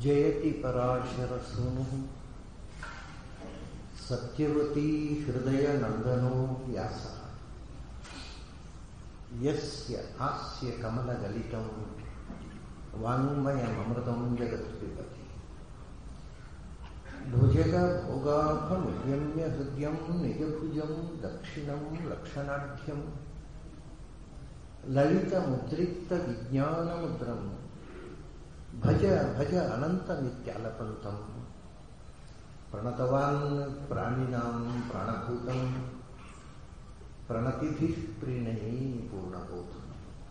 जयति पराशरसूनुः सत्यवती हृदयनन्दनो व्यासः यस्य हास्य कमलगलितं वाङ्मयममृतं जगत्पिबति भुजगभोगाभमुद्यम्य हृद्यं निजभुजं दक्षिणं लक्षणाढ्यं ललितमुद्रिक्तविज्ञानमुद्रम् भज भज अनन्तमित्यालपन्तं प्रणतवान् प्राणिनां प्राणभूतं प्रणतिभिः प्रीणयी पूर्णबोधम्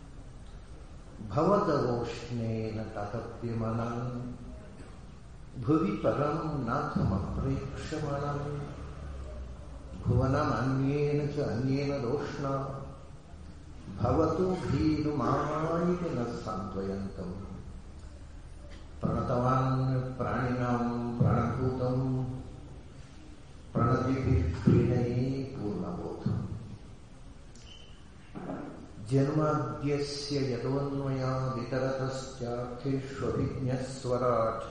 भवदवोष्णेन ततप्यमानान् भुवि परं नाथमप्रेक्षमाणम् भुवनमन्येन च अन्येन दोष्णा भवतु भीरुमायिति न सान्त्वयन्तम् प्रणतवान् प्राणिनां प्राणभूतं प्रणतिभिः प्रीणये पूर्णबोधम् जन्माद्यस्य यतोऽन्वयादितरतश्चार्थेष्वभिज्ञस्वराट्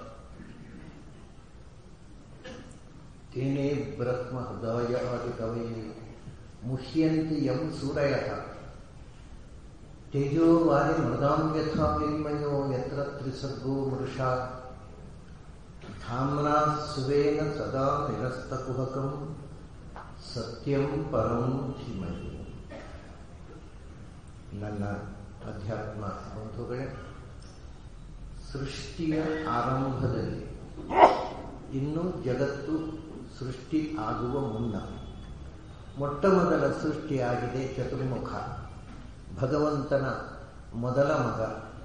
तेने ब्रह्महृदाय आदिकवये मुह्यन्ति यं सूरयः तेजो वारिमृदां यथा विनिमयो यत्र त्रिसर्गो मृषा धाम्ना सुवेन सदा निरस्तकुहकं ಸತ್ಯಂ ಪರಂ ಧೀಮಹಿ ನನ್ನ ಅಧ್ಯಾತ್ಮ ಬಂಧುಗಳೇ ಸೃಷ್ಟಿಯ ಆರಂಭದಲ್ಲಿ ಇನ್ನು ಜಗತ್ತು ಸೃಷ್ಟಿ ಆಗುವ ಮುನ್ನ ಮೊಟ್ಟ ಮೊದಲ ಸೃಷ್ಟಿಯಾಗಿದೆ ಚತುರ್ಮುಖ ಭಗವಂತನ ಮೊದಲ ಮಗ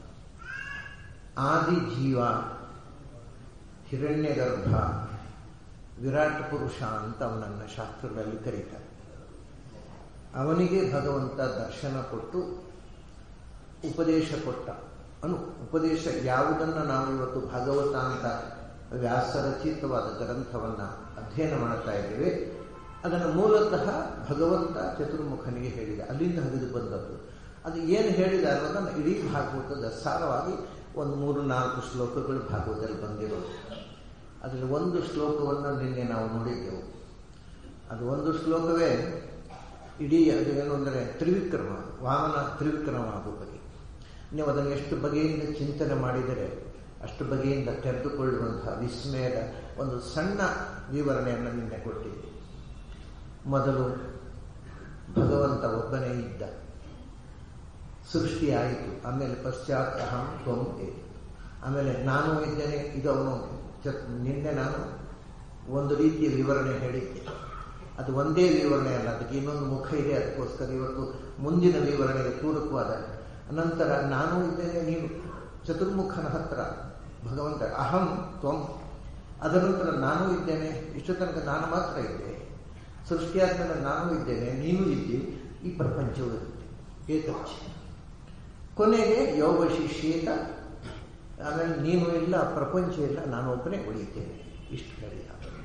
ಆದಿ ಜೀವ ಹಿರಣ್ಯಗರ್ಭ ವಿರಾಟ್ ಪುರುಷ ಅಂತ ಅವನನ್ನು ಶಾಸ್ತ್ರಗಳಲ್ಲಿ ಕರೀತಾರೆ ಅವನಿಗೆ ಭಗವಂತ ದರ್ಶನ ಕೊಟ್ಟು ಉಪದೇಶ ಕೊಟ್ಟ ಅನು ಉಪದೇಶ ಯಾವುದನ್ನು ನಾವು ಇವತ್ತು ಭಾಗವತ ಅಂತ ವ್ಯಾಸರಚಿತವಾದ ಗ್ರಂಥವನ್ನು ಅಧ್ಯಯನ ಮಾಡ್ತಾ ಇದ್ದೇವೆ ಅದನ್ನು ಮೂಲತಃ ಭಗವಂತ ಚತುರ್ಮುಖನಿಗೆ ಹೇಳಿದ ಅಲ್ಲಿಂದ ಹರಿದು ಬಂದದ್ದು ಅದು ಏನು ಹೇಳಿದ ಅನ್ನೋದನ್ನು ಇಡೀ ಭಾಗವತದ ಸಾರವಾಗಿ ಒಂದು ಮೂರು ನಾಲ್ಕು ಶ್ಲೋಕಗಳು ಭಾಗವತದಲ್ಲಿ ಬಂದಿರೋದು ಅದರಲ್ಲಿ ಒಂದು ಶ್ಲೋಕವನ್ನು ನಿನ್ನೆ ನಾವು ನೋಡಿದ್ದೆವು ಅದು ಒಂದು ಶ್ಲೋಕವೇ ಇಡೀ ಅದು ಏನು ಅಂದರೆ ತ್ರಿವಿಕ್ರಮ ವಾಮನ ತ್ರಿವಿಕ್ರಮ ಆಗುವ ಬಗ್ಗೆ ನೀವು ಅದನ್ನು ಎಷ್ಟು ಬಗೆಯಿಂದ ಚಿಂತನೆ ಮಾಡಿದರೆ ಅಷ್ಟು ಬಗೆಯಿಂದ ತೆರೆದುಕೊಳ್ಳುವಂತಹ ವಿಸ್ಮಯದ ಒಂದು ಸಣ್ಣ ವಿವರಣೆಯನ್ನು ನಿನ್ನೆ ಕೊಟ್ಟಿದ್ದೆ ಮೊದಲು ಭಗವಂತ ಒಬ್ಬನೇ ಇದ್ದ ಸೃಷ್ಟಿಯಾಯಿತು ಆಮೇಲೆ ಪಶ್ಚಾತ್ ಅಹಂ ತ್ವಂ ಏತು ಆಮೇಲೆ ನಾನು ಇದ್ದೇನೆ ಇದು ಅವನು ನಿನ್ನೆ ನಾನು ಒಂದು ರೀತಿಯ ವಿವರಣೆ ಹೇಳಿದ್ದೆ ಅದು ಒಂದೇ ವಿವರಣೆ ಅಲ್ಲ ಅದಕ್ಕೆ ಇನ್ನೊಂದು ಮುಖ ಇದೆ ಅದಕ್ಕೋಸ್ಕರ ಇವತ್ತು ಮುಂದಿನ ವಿವರಣೆಗೆ ಪೂರಕವಾದ ನಂತರ ನಾನು ಇದ್ದೇನೆ ನೀನು ಚತುರ್ಮುಖನ ಹತ್ರ ಭಗವಂತ ಅಹಂ ತ್ವಂ ಅದರ ನಂತರ ನಾನು ಇದ್ದೇನೆ ಇಷ್ಟು ತನಕ ನಾನು ಮಾತ್ರ ಇದ್ದೆ ಸೃಷ್ಟಿಯಾದ್ಮೇಲೆ ನಾನು ಇದ್ದೇನೆ ನೀನು ಇದ್ದಿ ಈ ಪ್ರಪಂಚವು ಇರುತ್ತೆ ಏತಚ್ಚ ಕೊನೆಗೆ ಯೋಗ ಶಿಷ್ಯೇತ ಆಮೇಲೆ ನೀನು ಇಲ್ಲ ಪ್ರಪಂಚ ಇಲ್ಲ ನಾನು ಒಬ್ಬನೇ ಉಳಿಯುತ್ತೇನೆ ಇಷ್ಟು ಹೇಳಿದ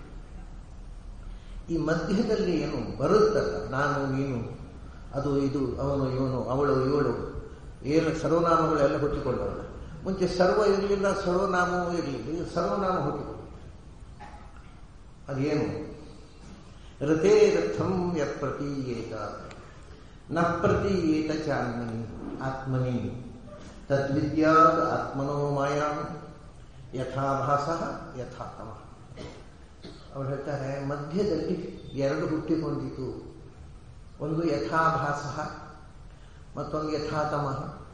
ಈ ಮಧ್ಯದಲ್ಲಿ ಏನು ಬರುತ್ತಲ್ಲ ನಾನು ನೀನು ಅದು ಇದು ಅವನು ಇವನು ಅವಳು ಇವಳು ಏನು ಸರ್ವನಾಮಗಳೆಲ್ಲ ಹುಟ್ಟಿಕೊಂಡವಲ್ಲ ಮುಂಚೆ ಸರ್ವ ಇರಲಿಲ್ಲ ಸರ್ವನಾಮವೂ ಇರಲಿಲ್ಲ ಇದು ಸರ್ವನಾಮ ಹುಟ್ಟಿಕೊಂಡು ಅದೇನು ರಥೇ ರಥಂ ಯತ್ ಪ್ರತೀಯೇತ ನ ಪ್ರತೀಯೇತ ಚಾನ್ಮನಿ ಆತ್ಮನಿ ತದ್ವಿದ್ಯಾದ ಆತ್ಮನೋ ಮಾಯಾ ಯಥಾಭಾಸ ಯಥಾತಮ ಅವ್ರು ಹೇಳ್ತಾರೆ ಮಧ್ಯದಲ್ಲಿ ಎರಡು ಹುಟ್ಟಿಕೊಂಡಿತು ಒಂದು ಯಥಾಭಾಸ ಮತ್ತೊಂದು ಯಥಾತಮ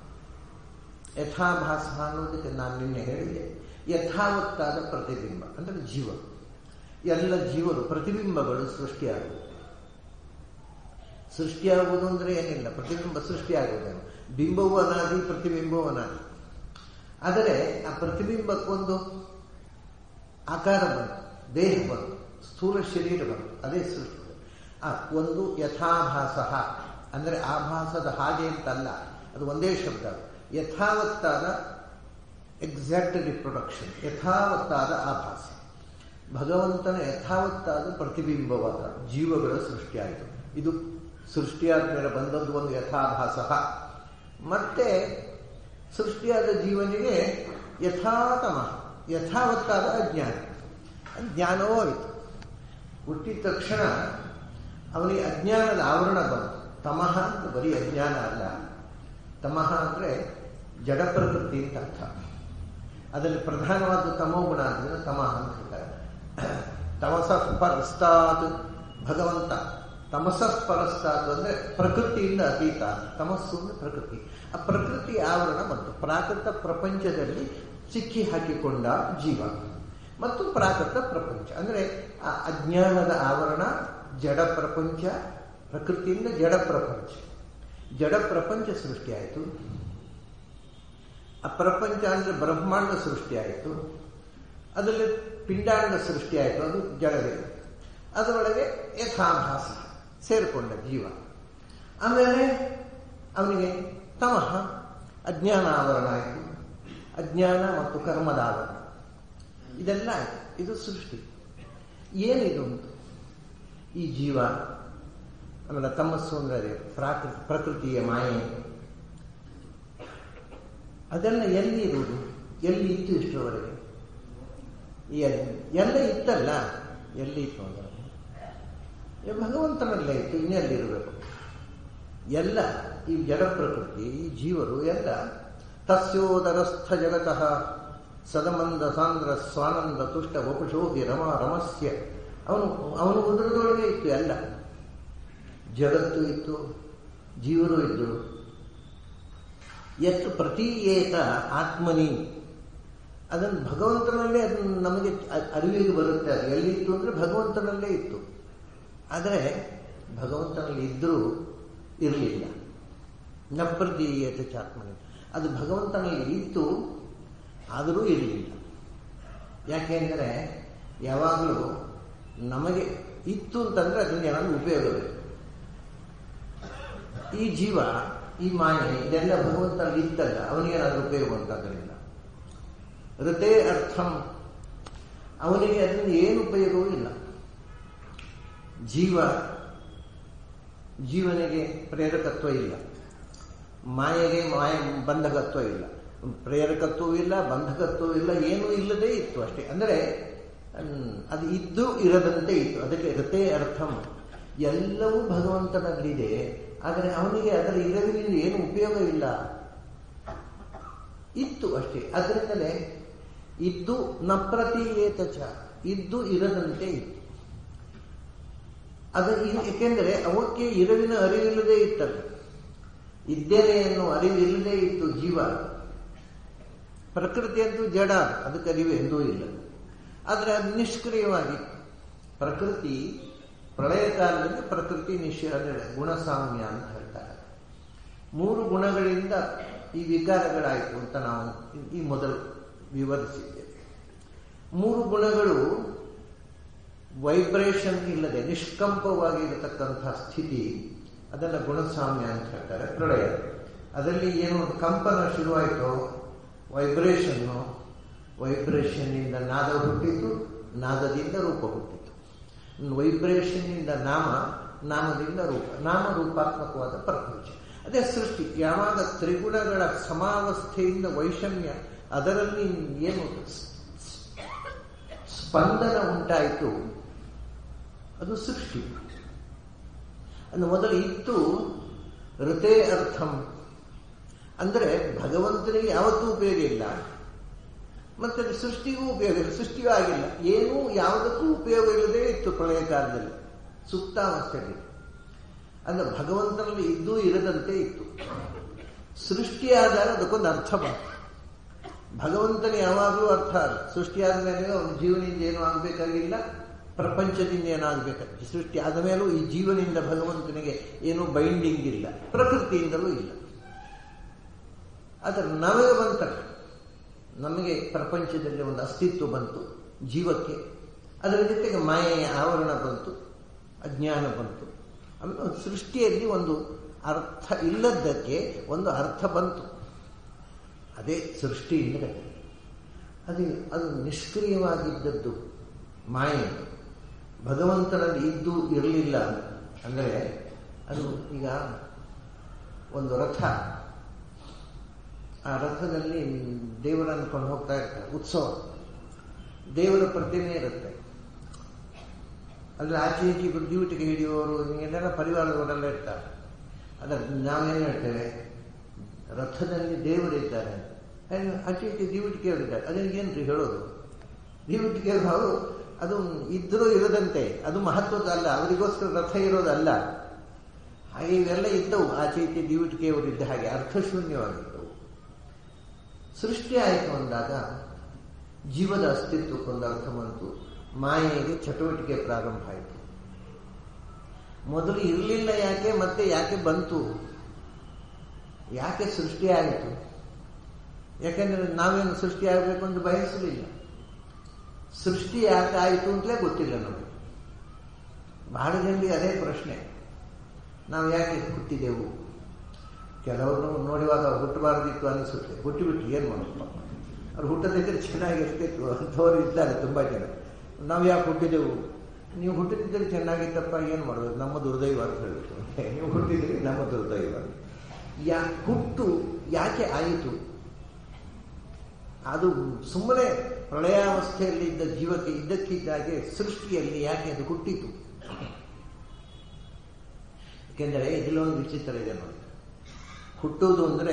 ಯಥಾಭಾಸ ಅನ್ನೋದಕ್ಕೆ ನಾನು ನಿನ್ನೆ ಹೇಳಿದೆ ಯಥಾವತ್ತಾದ ಪ್ರತಿಬಿಂಬ ಅಂದರೆ ಜೀವ ಎಲ್ಲ ಜೀವರು ಪ್ರತಿಬಿಂಬಗಳು ಸೃಷ್ಟಿಯಾಗುವುದು ಸೃಷ್ಟಿಯಾಗುವುದು ಅಂದರೆ ಏನಿಲ್ಲ ಪ್ರತಿಬಿಂಬ ಸೃಷ್ಟಿಯಾಗುವುದೇನು ಬಿಂಬವೂ ಅನಾದಿ ಪ್ರತಿಬಿಂಬವೂ ಅನಾದಿ ಆದರೆ ಆ ಪ್ರತಿಬಿಂಬಕ್ಕೊಂದು ಆಕಾರ ಬಂತು ದೇಹ ಬಂತು ಸ್ಥೂಲ ಶರೀರ ಬಂತು ಅದೇ ಸೃಷ್ಟಿ ಆ ಒಂದು ಯಥಾಭಾಸ ಅಂದರೆ ಆಭಾಸದ ಹಾಗೆ ಅಂತಲ್ಲ ಅದು ಒಂದೇ ಶಬ್ದ ಯಥಾವತ್ತಾದ ಎಕ್ಸಾಕ್ಟ್ ರಿಪ್ರೊಡಕ್ಷನ್ ಯಥಾವತ್ತಾದ ಆಭಾಸ ಭಗವಂತನ ಯಥಾವತ್ತಾದ ಪ್ರತಿಬಿಂಬವಾದ ಜೀವಗಳ ಸೃಷ್ಟಿಯಾಯಿತು ಇದು ಸೃಷ್ಟಿಯಾದ ಮೇಲೆ ಬಂದದ್ದು ಒಂದು ಯಥಾಭಾಸ ಮತ್ತೆ ಸೃಷ್ಟಿಯಾದ ಜೀವನಿಗೆ ಯಥಾತಮ ಯಥಾವತ್ತಾದ ಅಜ್ಞಾನ ಜ್ಞಾನವೂ ಆಯಿತು ಹುಟ್ಟಿದ ತಕ್ಷಣ ಅವನಿಗೆ ಅಜ್ಞಾನದ ಆವರಣ ಬಂತು ತಮಃ ಅಂತ ಬರೀ ಅಜ್ಞಾನ ಅಲ್ಲ ತಮಃ ಅಂದರೆ ಜಡ ಪ್ರಕೃತಿ ಅಂತ ಅರ್ಥ ಅದರಲ್ಲಿ ಪ್ರಧಾನವಾದ ತಮೋಗುಣ ಅಂದರೆ ತಮಃ ಅಂತ ಹೇಳ್ತಾರೆ ತಮಸ ಪರಸ್ತಾತ್ ಭಗವಂತ ತಮಸ ಪರಸ್ತಾತ್ ಅಂದರೆ ಪ್ರಕೃತಿಯಿಂದ ಅತೀತ ತಮಸ್ಸು ಅಂದರೆ ಪ್ರಕೃತಿ ಆ ಪ್ರಕೃತಿ ಆವರಣ ಬಂತು ಪ್ರಾಕೃತ ಪ್ರಪಂಚದಲ್ಲಿ ಸಿಕ್ಕಿ ಹಾಕಿಕೊಂಡ ಜೀವ ಮತ್ತು ಪ್ರಾಕೃತ ಪ್ರಪಂಚ ಅಂದರೆ ಆ ಅಜ್ಞಾನದ ಆವರಣ ಜಡ ಪ್ರಪಂಚ ಪ್ರಕೃತಿಯಿಂದ ಜಡ ಪ್ರಪಂಚ ಜಡ ಪ್ರಪಂಚ ಸೃಷ್ಟಿಯಾಯಿತು ಆ ಪ್ರಪಂಚ ಅಂದರೆ ಬ್ರಹ್ಮಾಂಡ ಸೃಷ್ಟಿಯಾಯಿತು ಅದರಲ್ಲಿ ಪಿಂಡಾಂಡ ಸೃಷ್ಟಿಯಾಯಿತು ಅದು ಜಡವೇ ಅದರೊಳಗೆ ಯಥಾಭಾಸ ಸೇರಿಕೊಂಡ ಜೀವ ಆಮೇಲೆ ಅವನಿಗೆ ತಮಃ ಅಜ್ಞಾನ ಆವರಣ ಆಯಿತು ಅಜ್ಞಾನ ಮತ್ತು ಕರ್ಮದ ಆವರಣ ಇದೆಲ್ಲ ಆಯಿತು ಇದು ಸೃಷ್ಟಿ ಏನಿದು ಉಂಟು ಈ ಜೀವ ಆಮೇಲೆ ತಮಸ್ಸು ಅಂದರೆ ಪ್ರಾಕೃತಿ ಪ್ರಕೃತಿಯ ಮಾಯೆ ಅದೆಲ್ಲ ಎಲ್ಲಿ ಇರುವುದು ಎಲ್ಲಿ ಇತ್ತು ಇಷ್ಟರವರೆಗೆ ಈ ಎಲ್ಲ ಇತ್ತಲ್ಲ ಎಲ್ಲಿ ಇತ್ತು ಅಂದರೆ ಭಗವಂತನಲ್ಲೇ ಇತ್ತು ಇನ್ನೆಲ್ಲಿರಬೇಕು ಎಲ್ಲ ಈ ಜಡ ಪ್ರಕೃತಿ ಈ ಜೀವರು ಎಲ್ಲ ತಸ್ಯೋದರಸ್ಥ ಜಗತಃ ಸದಮಂದ ಸಾಂದ್ರ ಸ್ವಾನಂದ ತುಷ್ಟ ವಪುಷೋಹಿ ರಮ ರಮಸ್ಯ ಅವನು ಅವನು ಉದರದೊಳಗೆ ಇತ್ತು ಎಲ್ಲ ಜಗತ್ತು ಇತ್ತು ಜೀವರು ಇದ್ದರು ಎಷ್ಟು ಪ್ರತೀಯೇತ ಆತ್ಮನಿ ಅದನ್ನು ಭಗವಂತನಲ್ಲೇ ಅದನ್ನು ನಮಗೆ ಅರಿವಿಗೆ ಬರುತ್ತೆ ಅದು ಎಲ್ಲಿತ್ತು ಅಂದರೆ ಭಗವಂತನಲ್ಲೇ ಇತ್ತು ಆದರೆ ಭಗವಂತನಲ್ಲಿ ಇದ್ದರೂ ಇರಲಿಲ್ಲ ನ ಪ್ರತೀಯೇತ ಚಾತ್ಮನಿ ಅದು ಭಗವಂತನಲ್ಲಿ ಇತ್ತು ಆದರೂ ಇರಲಿಲ್ಲ ಯಾಕೆಂದರೆ ಯಾವಾಗಲೂ ನಮಗೆ ಇತ್ತು ಅಂತಂದರೆ ಅದರಿಂದ ಏನಾದರೂ ಉಪಯೋಗ ಬೇಕು ಈ ಜೀವ ಈ ಮಾಯೆ ಇದೆಲ್ಲ ಭಗವಂತನಲ್ಲಿ ಇತ್ತಲ್ಲ ಅವನಿಗೇನಾದರೂ ಉಪಯೋಗ ಉಂಟಾಗಲಿಲ್ಲ ಋತೇ ಅರ್ಥಂ ಅವನಿಗೆ ಅದರಿಂದ ಏನು ಉಪಯೋಗವೂ ಇಲ್ಲ ಜೀವ ಜೀವನಿಗೆ ಪ್ರೇರಕತ್ವ ಇಲ್ಲ ಮಾಯೆಗೆ ಮಾಯ ಬಂಧಕತ್ವ ಇಲ್ಲ ಪ್ರೇರಕತ್ವವೂ ಇಲ್ಲ ಬಂಧಕತ್ವವೂ ಇಲ್ಲ ಏನೂ ಇಲ್ಲದೇ ಇತ್ತು ಅಷ್ಟೇ ಅಂದರೆ ಅದು ಇದ್ದು ಇರದಂತೆ ಇತ್ತು ಅದಕ್ಕೆ ಋತೇ ಅರ್ಥಂ ಎಲ್ಲವೂ ಭಗವಂತನಲ್ಲಿದೆ ಆದರೆ ಅವನಿಗೆ ಅದರ ಇರವಿನಿಂದ ಏನು ಉಪಯೋಗ ಇಲ್ಲ ಇತ್ತು ಅಷ್ಟೇ ಅದರಿಂದಲೇ ಇದ್ದು ನ ಪ್ರತೀಯೇತ ಚ ಇದ್ದು ಇರದಂತೆ ಇತ್ತು ಅದ ಏಕೆಂದರೆ ಅವಕ್ಕೆ ಇರವಿನ ಅರಿವಿಲ್ಲದೆ ಇತ್ತಲ್ಲ ಇದ್ದೇನೆ ಎನ್ನುವ ಅರಿವಿಲ್ಲದೆ ಇತ್ತು ಜೀವ ಪ್ರಕೃತಿ ಅಂತೂ ಜಡ ಅದಕ್ಕೆ ಅರಿವು ಎಂದೂ ಇಲ್ಲ ಆದರೆ ಅದು ನಿಷ್ಕ್ರಿಯವಾಗಿತ್ತು ಪ್ರಕೃತಿ ಪ್ರಳಯ ಕಾಲದಲ್ಲಿ ಪ್ರಕೃತಿ ನಿಶ್ಚಯ ಗುಣಸಾಮ್ಯ ಅಂತ ಹೇಳ್ತಾರೆ ಮೂರು ಗುಣಗಳಿಂದ ಈ ವಿಕಾರಗಳಾಯಿತು ಅಂತ ನಾವು ಈ ಮೊದಲು ವಿವರಿಸಿದ್ದೇವೆ ಮೂರು ಗುಣಗಳು ವೈಬ್ರೇಷನ್ ಇಲ್ಲದೆ ನಿಷ್ಕಂಪವಾಗಿರತಕ್ಕಂತಹ ಸ್ಥಿತಿ ಅದನ್ನು ಗುಣಸಾಮ್ಯ ಅಂತ ಹೇಳ್ತಾರೆ ಪ್ರಳಯ ಅದರಲ್ಲಿ ಏನು ಕಂಪನ ಶುರುವಾಯಿತು ವೈಬ್ರೇಷನ್ನು ವೈಬ್ರೇಷನ್ನಿಂದ ನಾದ ಹುಟ್ಟಿತು ನಾದದಿಂದ ರೂಪ ಹುಟ್ಟಿತು ವೈಬ್ರೇಷನ್ನಿಂದ ನಾಮ ನಾಮದಿಂದ ರೂಪ ನಾಮ ರೂಪಾತ್ಮಕವಾದ ಪ್ರಪಂಚ ಅದೇ ಸೃಷ್ಟಿ ಯಾವಾಗ ತ್ರಿಗುಣಗಳ ಸಮಾವಸ್ಥೆಯಿಂದ ವೈಷಮ್ಯ ಅದರಲ್ಲಿ ಏನು ಸ್ಪಂದನ ಉಂಟಾಯಿತು ಅದು ಸೃಷ್ಟಿ ಅದು ಮೊದಲು ಇತ್ತು ಋತೇ ಅರ್ಥಂ ಅಂದರೆ ಭಗವಂತನಿಗೆ ಯಾವತ್ತೂ ಉಪಯೋಗ ಇಲ್ಲ ಮತ್ತೆ ಸೃಷ್ಟಿಗೂ ಉಪಯೋಗ ಇಲ್ಲ ಸೃಷ್ಟಿಯೂ ಆಗಿಲ್ಲ ಏನೂ ಯಾವುದಕ್ಕೂ ಉಪಯೋಗ ಇಲ್ಲದೆ ಇತ್ತು ಪ್ರಳಯ ಕಾಲದಲ್ಲಿ ಸುಪ್ತಾವಸ್ಥೆಯಲ್ಲಿ ಅಂದ್ರೆ ಭಗವಂತನಲ್ಲಿ ಇದ್ದೂ ಇರದಂತೆ ಇತ್ತು ಸೃಷ್ಟಿಯಾದಾಗ ಅದಕ್ಕೊಂದು ಅರ್ಥ ಬಂತು ಭಗವಂತನ ಯಾವಾಗಲೂ ಅರ್ಥ ಅಲ್ಲ ಸೃಷ್ಟಿಯಾದ ಮೇಲೆ ಅವನ ಜೀವನಿಂದ ಏನೂ ಆಗಬೇಕಾಗಿಲ್ಲ ಪ್ರಪಂಚದಿಂದ ಏನಾಗಬೇಕಾಗಿ ಸೃಷ್ಟಿ ಆದ ಮೇಲೂ ಈ ಜೀವನಿಂದ ಭಗವಂತನಿಗೆ ಏನೂ ಬೈಂಡಿಂಗ್ ಇಲ್ಲ ಪ್ರಕೃತಿಯಿಂದಲೂ ಇಲ್ಲ ಆದರೆ ನಮಗೆ ಬಂತಲ್ಲ ನಮಗೆ ಪ್ರಪಂಚದಲ್ಲಿ ಒಂದು ಅಸ್ತಿತ್ವ ಬಂತು ಜೀವಕ್ಕೆ ಅದರ ಜೊತೆಗೆ ಮಾಯೆಯ ಆವರಣ ಬಂತು ಅಜ್ಞಾನ ಬಂತು ಆಮೇಲೆ ಸೃಷ್ಟಿಯಲ್ಲಿ ಒಂದು ಅರ್ಥ ಇಲ್ಲದ್ದಕ್ಕೆ ಒಂದು ಅರ್ಥ ಬಂತು ಅದೇ ಸೃಷ್ಟಿ ಅಂದರೆ ಅದು ಅದು ನಿಷ್ಕ್ರಿಯವಾಗಿದ್ದದ್ದು ಮಾಯೆ ಭಗವಂತನಲ್ಲಿ ಇದ್ದು ಇರಲಿಲ್ಲ ಅಂದರೆ ಅದು ಈಗ ಒಂದು ರಥ ಆ ರಥದಲ್ಲಿ ದೇವರನ್ನು ಕೊಂಡು ಹೋಗ್ತಾ ಇರ್ತಾರೆ ಉತ್ಸವ ದೇವರ ಪ್ರತಿಮೆ ಇರುತ್ತೆ ಅಲ್ಲಿ ಆಚೆ ಈಚೆ ಡ್ಯೂಟಿಗೆ ಹಿಡಿಯುವವರು ಎಲ್ಲ ಪರಿವಾರದವರೆಲ್ಲ ಇರ್ತಾರೆ ಅದರ ನಾವೇನು ಹೇಳ್ತೇವೆ ರಥದಲ್ಲಿ ದೇವರಿದ್ದಾರೆ ಆಚೆ ಈಚೆ ಡ್ಯೂಟಿಗೆ ಹೇಳಿದ್ದಾರೆ ಅದಕ್ಕೆ ಏನ್ರಿ ಹೇಳೋದು ಡ್ಯೂಟಿಗೆ ಅವರು ಅದು ಇದ್ರೂ ಇರದಂತೆ ಅದು ಮಹತ್ವದ ಅಲ್ಲ ಅವರಿಗೋಸ್ಕರ ರಥ ಇರೋದಲ್ಲ ಹಾಗೆ ಇವೆಲ್ಲ ಇದ್ದವು ಆಚೆ ಈಚೆ ಡ್ಯೂಟಿಗೆ ಅವರು ಇದ್ದ ಹಾಗೆ ಅರ್ಥಶೂನ್ಯವಾಗಿದ್ದವು ಸೃಷ್ಟಿ ಆಯಿತು ಅಂದಾಗ ಜೀವದ ಅಸ್ತಿತ್ವಕ್ಕೊಂದು ಅರ್ಥ ಬಂತು ಮಾಯೆಗೆ ಚಟುವಟಿಕೆ ಪ್ರಾರಂಭ ಆಯಿತು ಮೊದಲು ಇರಲಿಲ್ಲ ಯಾಕೆ ಮತ್ತೆ ಯಾಕೆ ಬಂತು ಯಾಕೆ ಸೃಷ್ಟಿ ಆಯಿತು ಯಾಕೆಂದ್ರೆ ನಾವೇನು ಸೃಷ್ಟಿ ಆಗಬೇಕು ಅಂತ ಬಯಸಲಿಲ್ಲ ಸೃಷ್ಟಿ ಯಾಕೆ ಆಯಿತು ಅಂತಲೇ ಗೊತ್ತಿಲ್ಲ ನಮಗೆ ಬಹಳ ಜನರಿಗೆ ಅದೇ ಪ್ರಶ್ನೆ ನಾವು ಯಾಕೆ ಹುಟ್ಟಿದೆವು ಕೆಲವರು ನೋಡುವಾಗ ಹುಟ್ಟಬಾರದಿತ್ತು ಅನಿಸುತ್ತೆ ಹುಟ್ಟಿಬಿಟ್ಟು ಏನು ಮಾಡಪ್ಪ ಅವ್ರು ಹುಟ್ಟದಿದ್ದರೆ ಚೆನ್ನಾಗಿರ್ತಿತ್ತು ಅಂಥವ್ರು ಇದ್ದಾರೆ ತುಂಬ ಜನ ನಾವು ಯಾಕೆ ಹುಟ್ಟಿದೆವು ನೀವು ಹುಟ್ಟಿದ್ರೆ ಚೆನ್ನಾಗಿತ್ತಪ್ಪ ಏನು ಮಾಡೋದು ನಮ್ಮ ದುರ್ದೈವ ಅಂತ ಹೇಳಬೇಕು ನೀವು ಹುಟ್ಟಿದ್ರಿ ನಮ್ಮ ದುರ್ದೈವ ಯಾ ಹುಟ್ಟು ಯಾಕೆ ಆಯಿತು ಅದು ಸುಮ್ಮನೆ ಪ್ರಳಯಾವಸ್ಥೆಯಲ್ಲಿ ಇದ್ದ ಜೀವಕ್ಕೆ ಇದ್ದಕ್ಕಿದ್ದಾಗೆ ಸೃಷ್ಟಿಯಲ್ಲಿ ಯಾಕೆ ಅದು ಹುಟ್ಟಿತು ಯಾಕೆಂದರೆ ಇದರಲ್ಲೊಂದು ವಿಚಿತ್ರ ಇದೆ ನೋಡಿ ಹುಟ್ಟುವುದು ಅಂದರೆ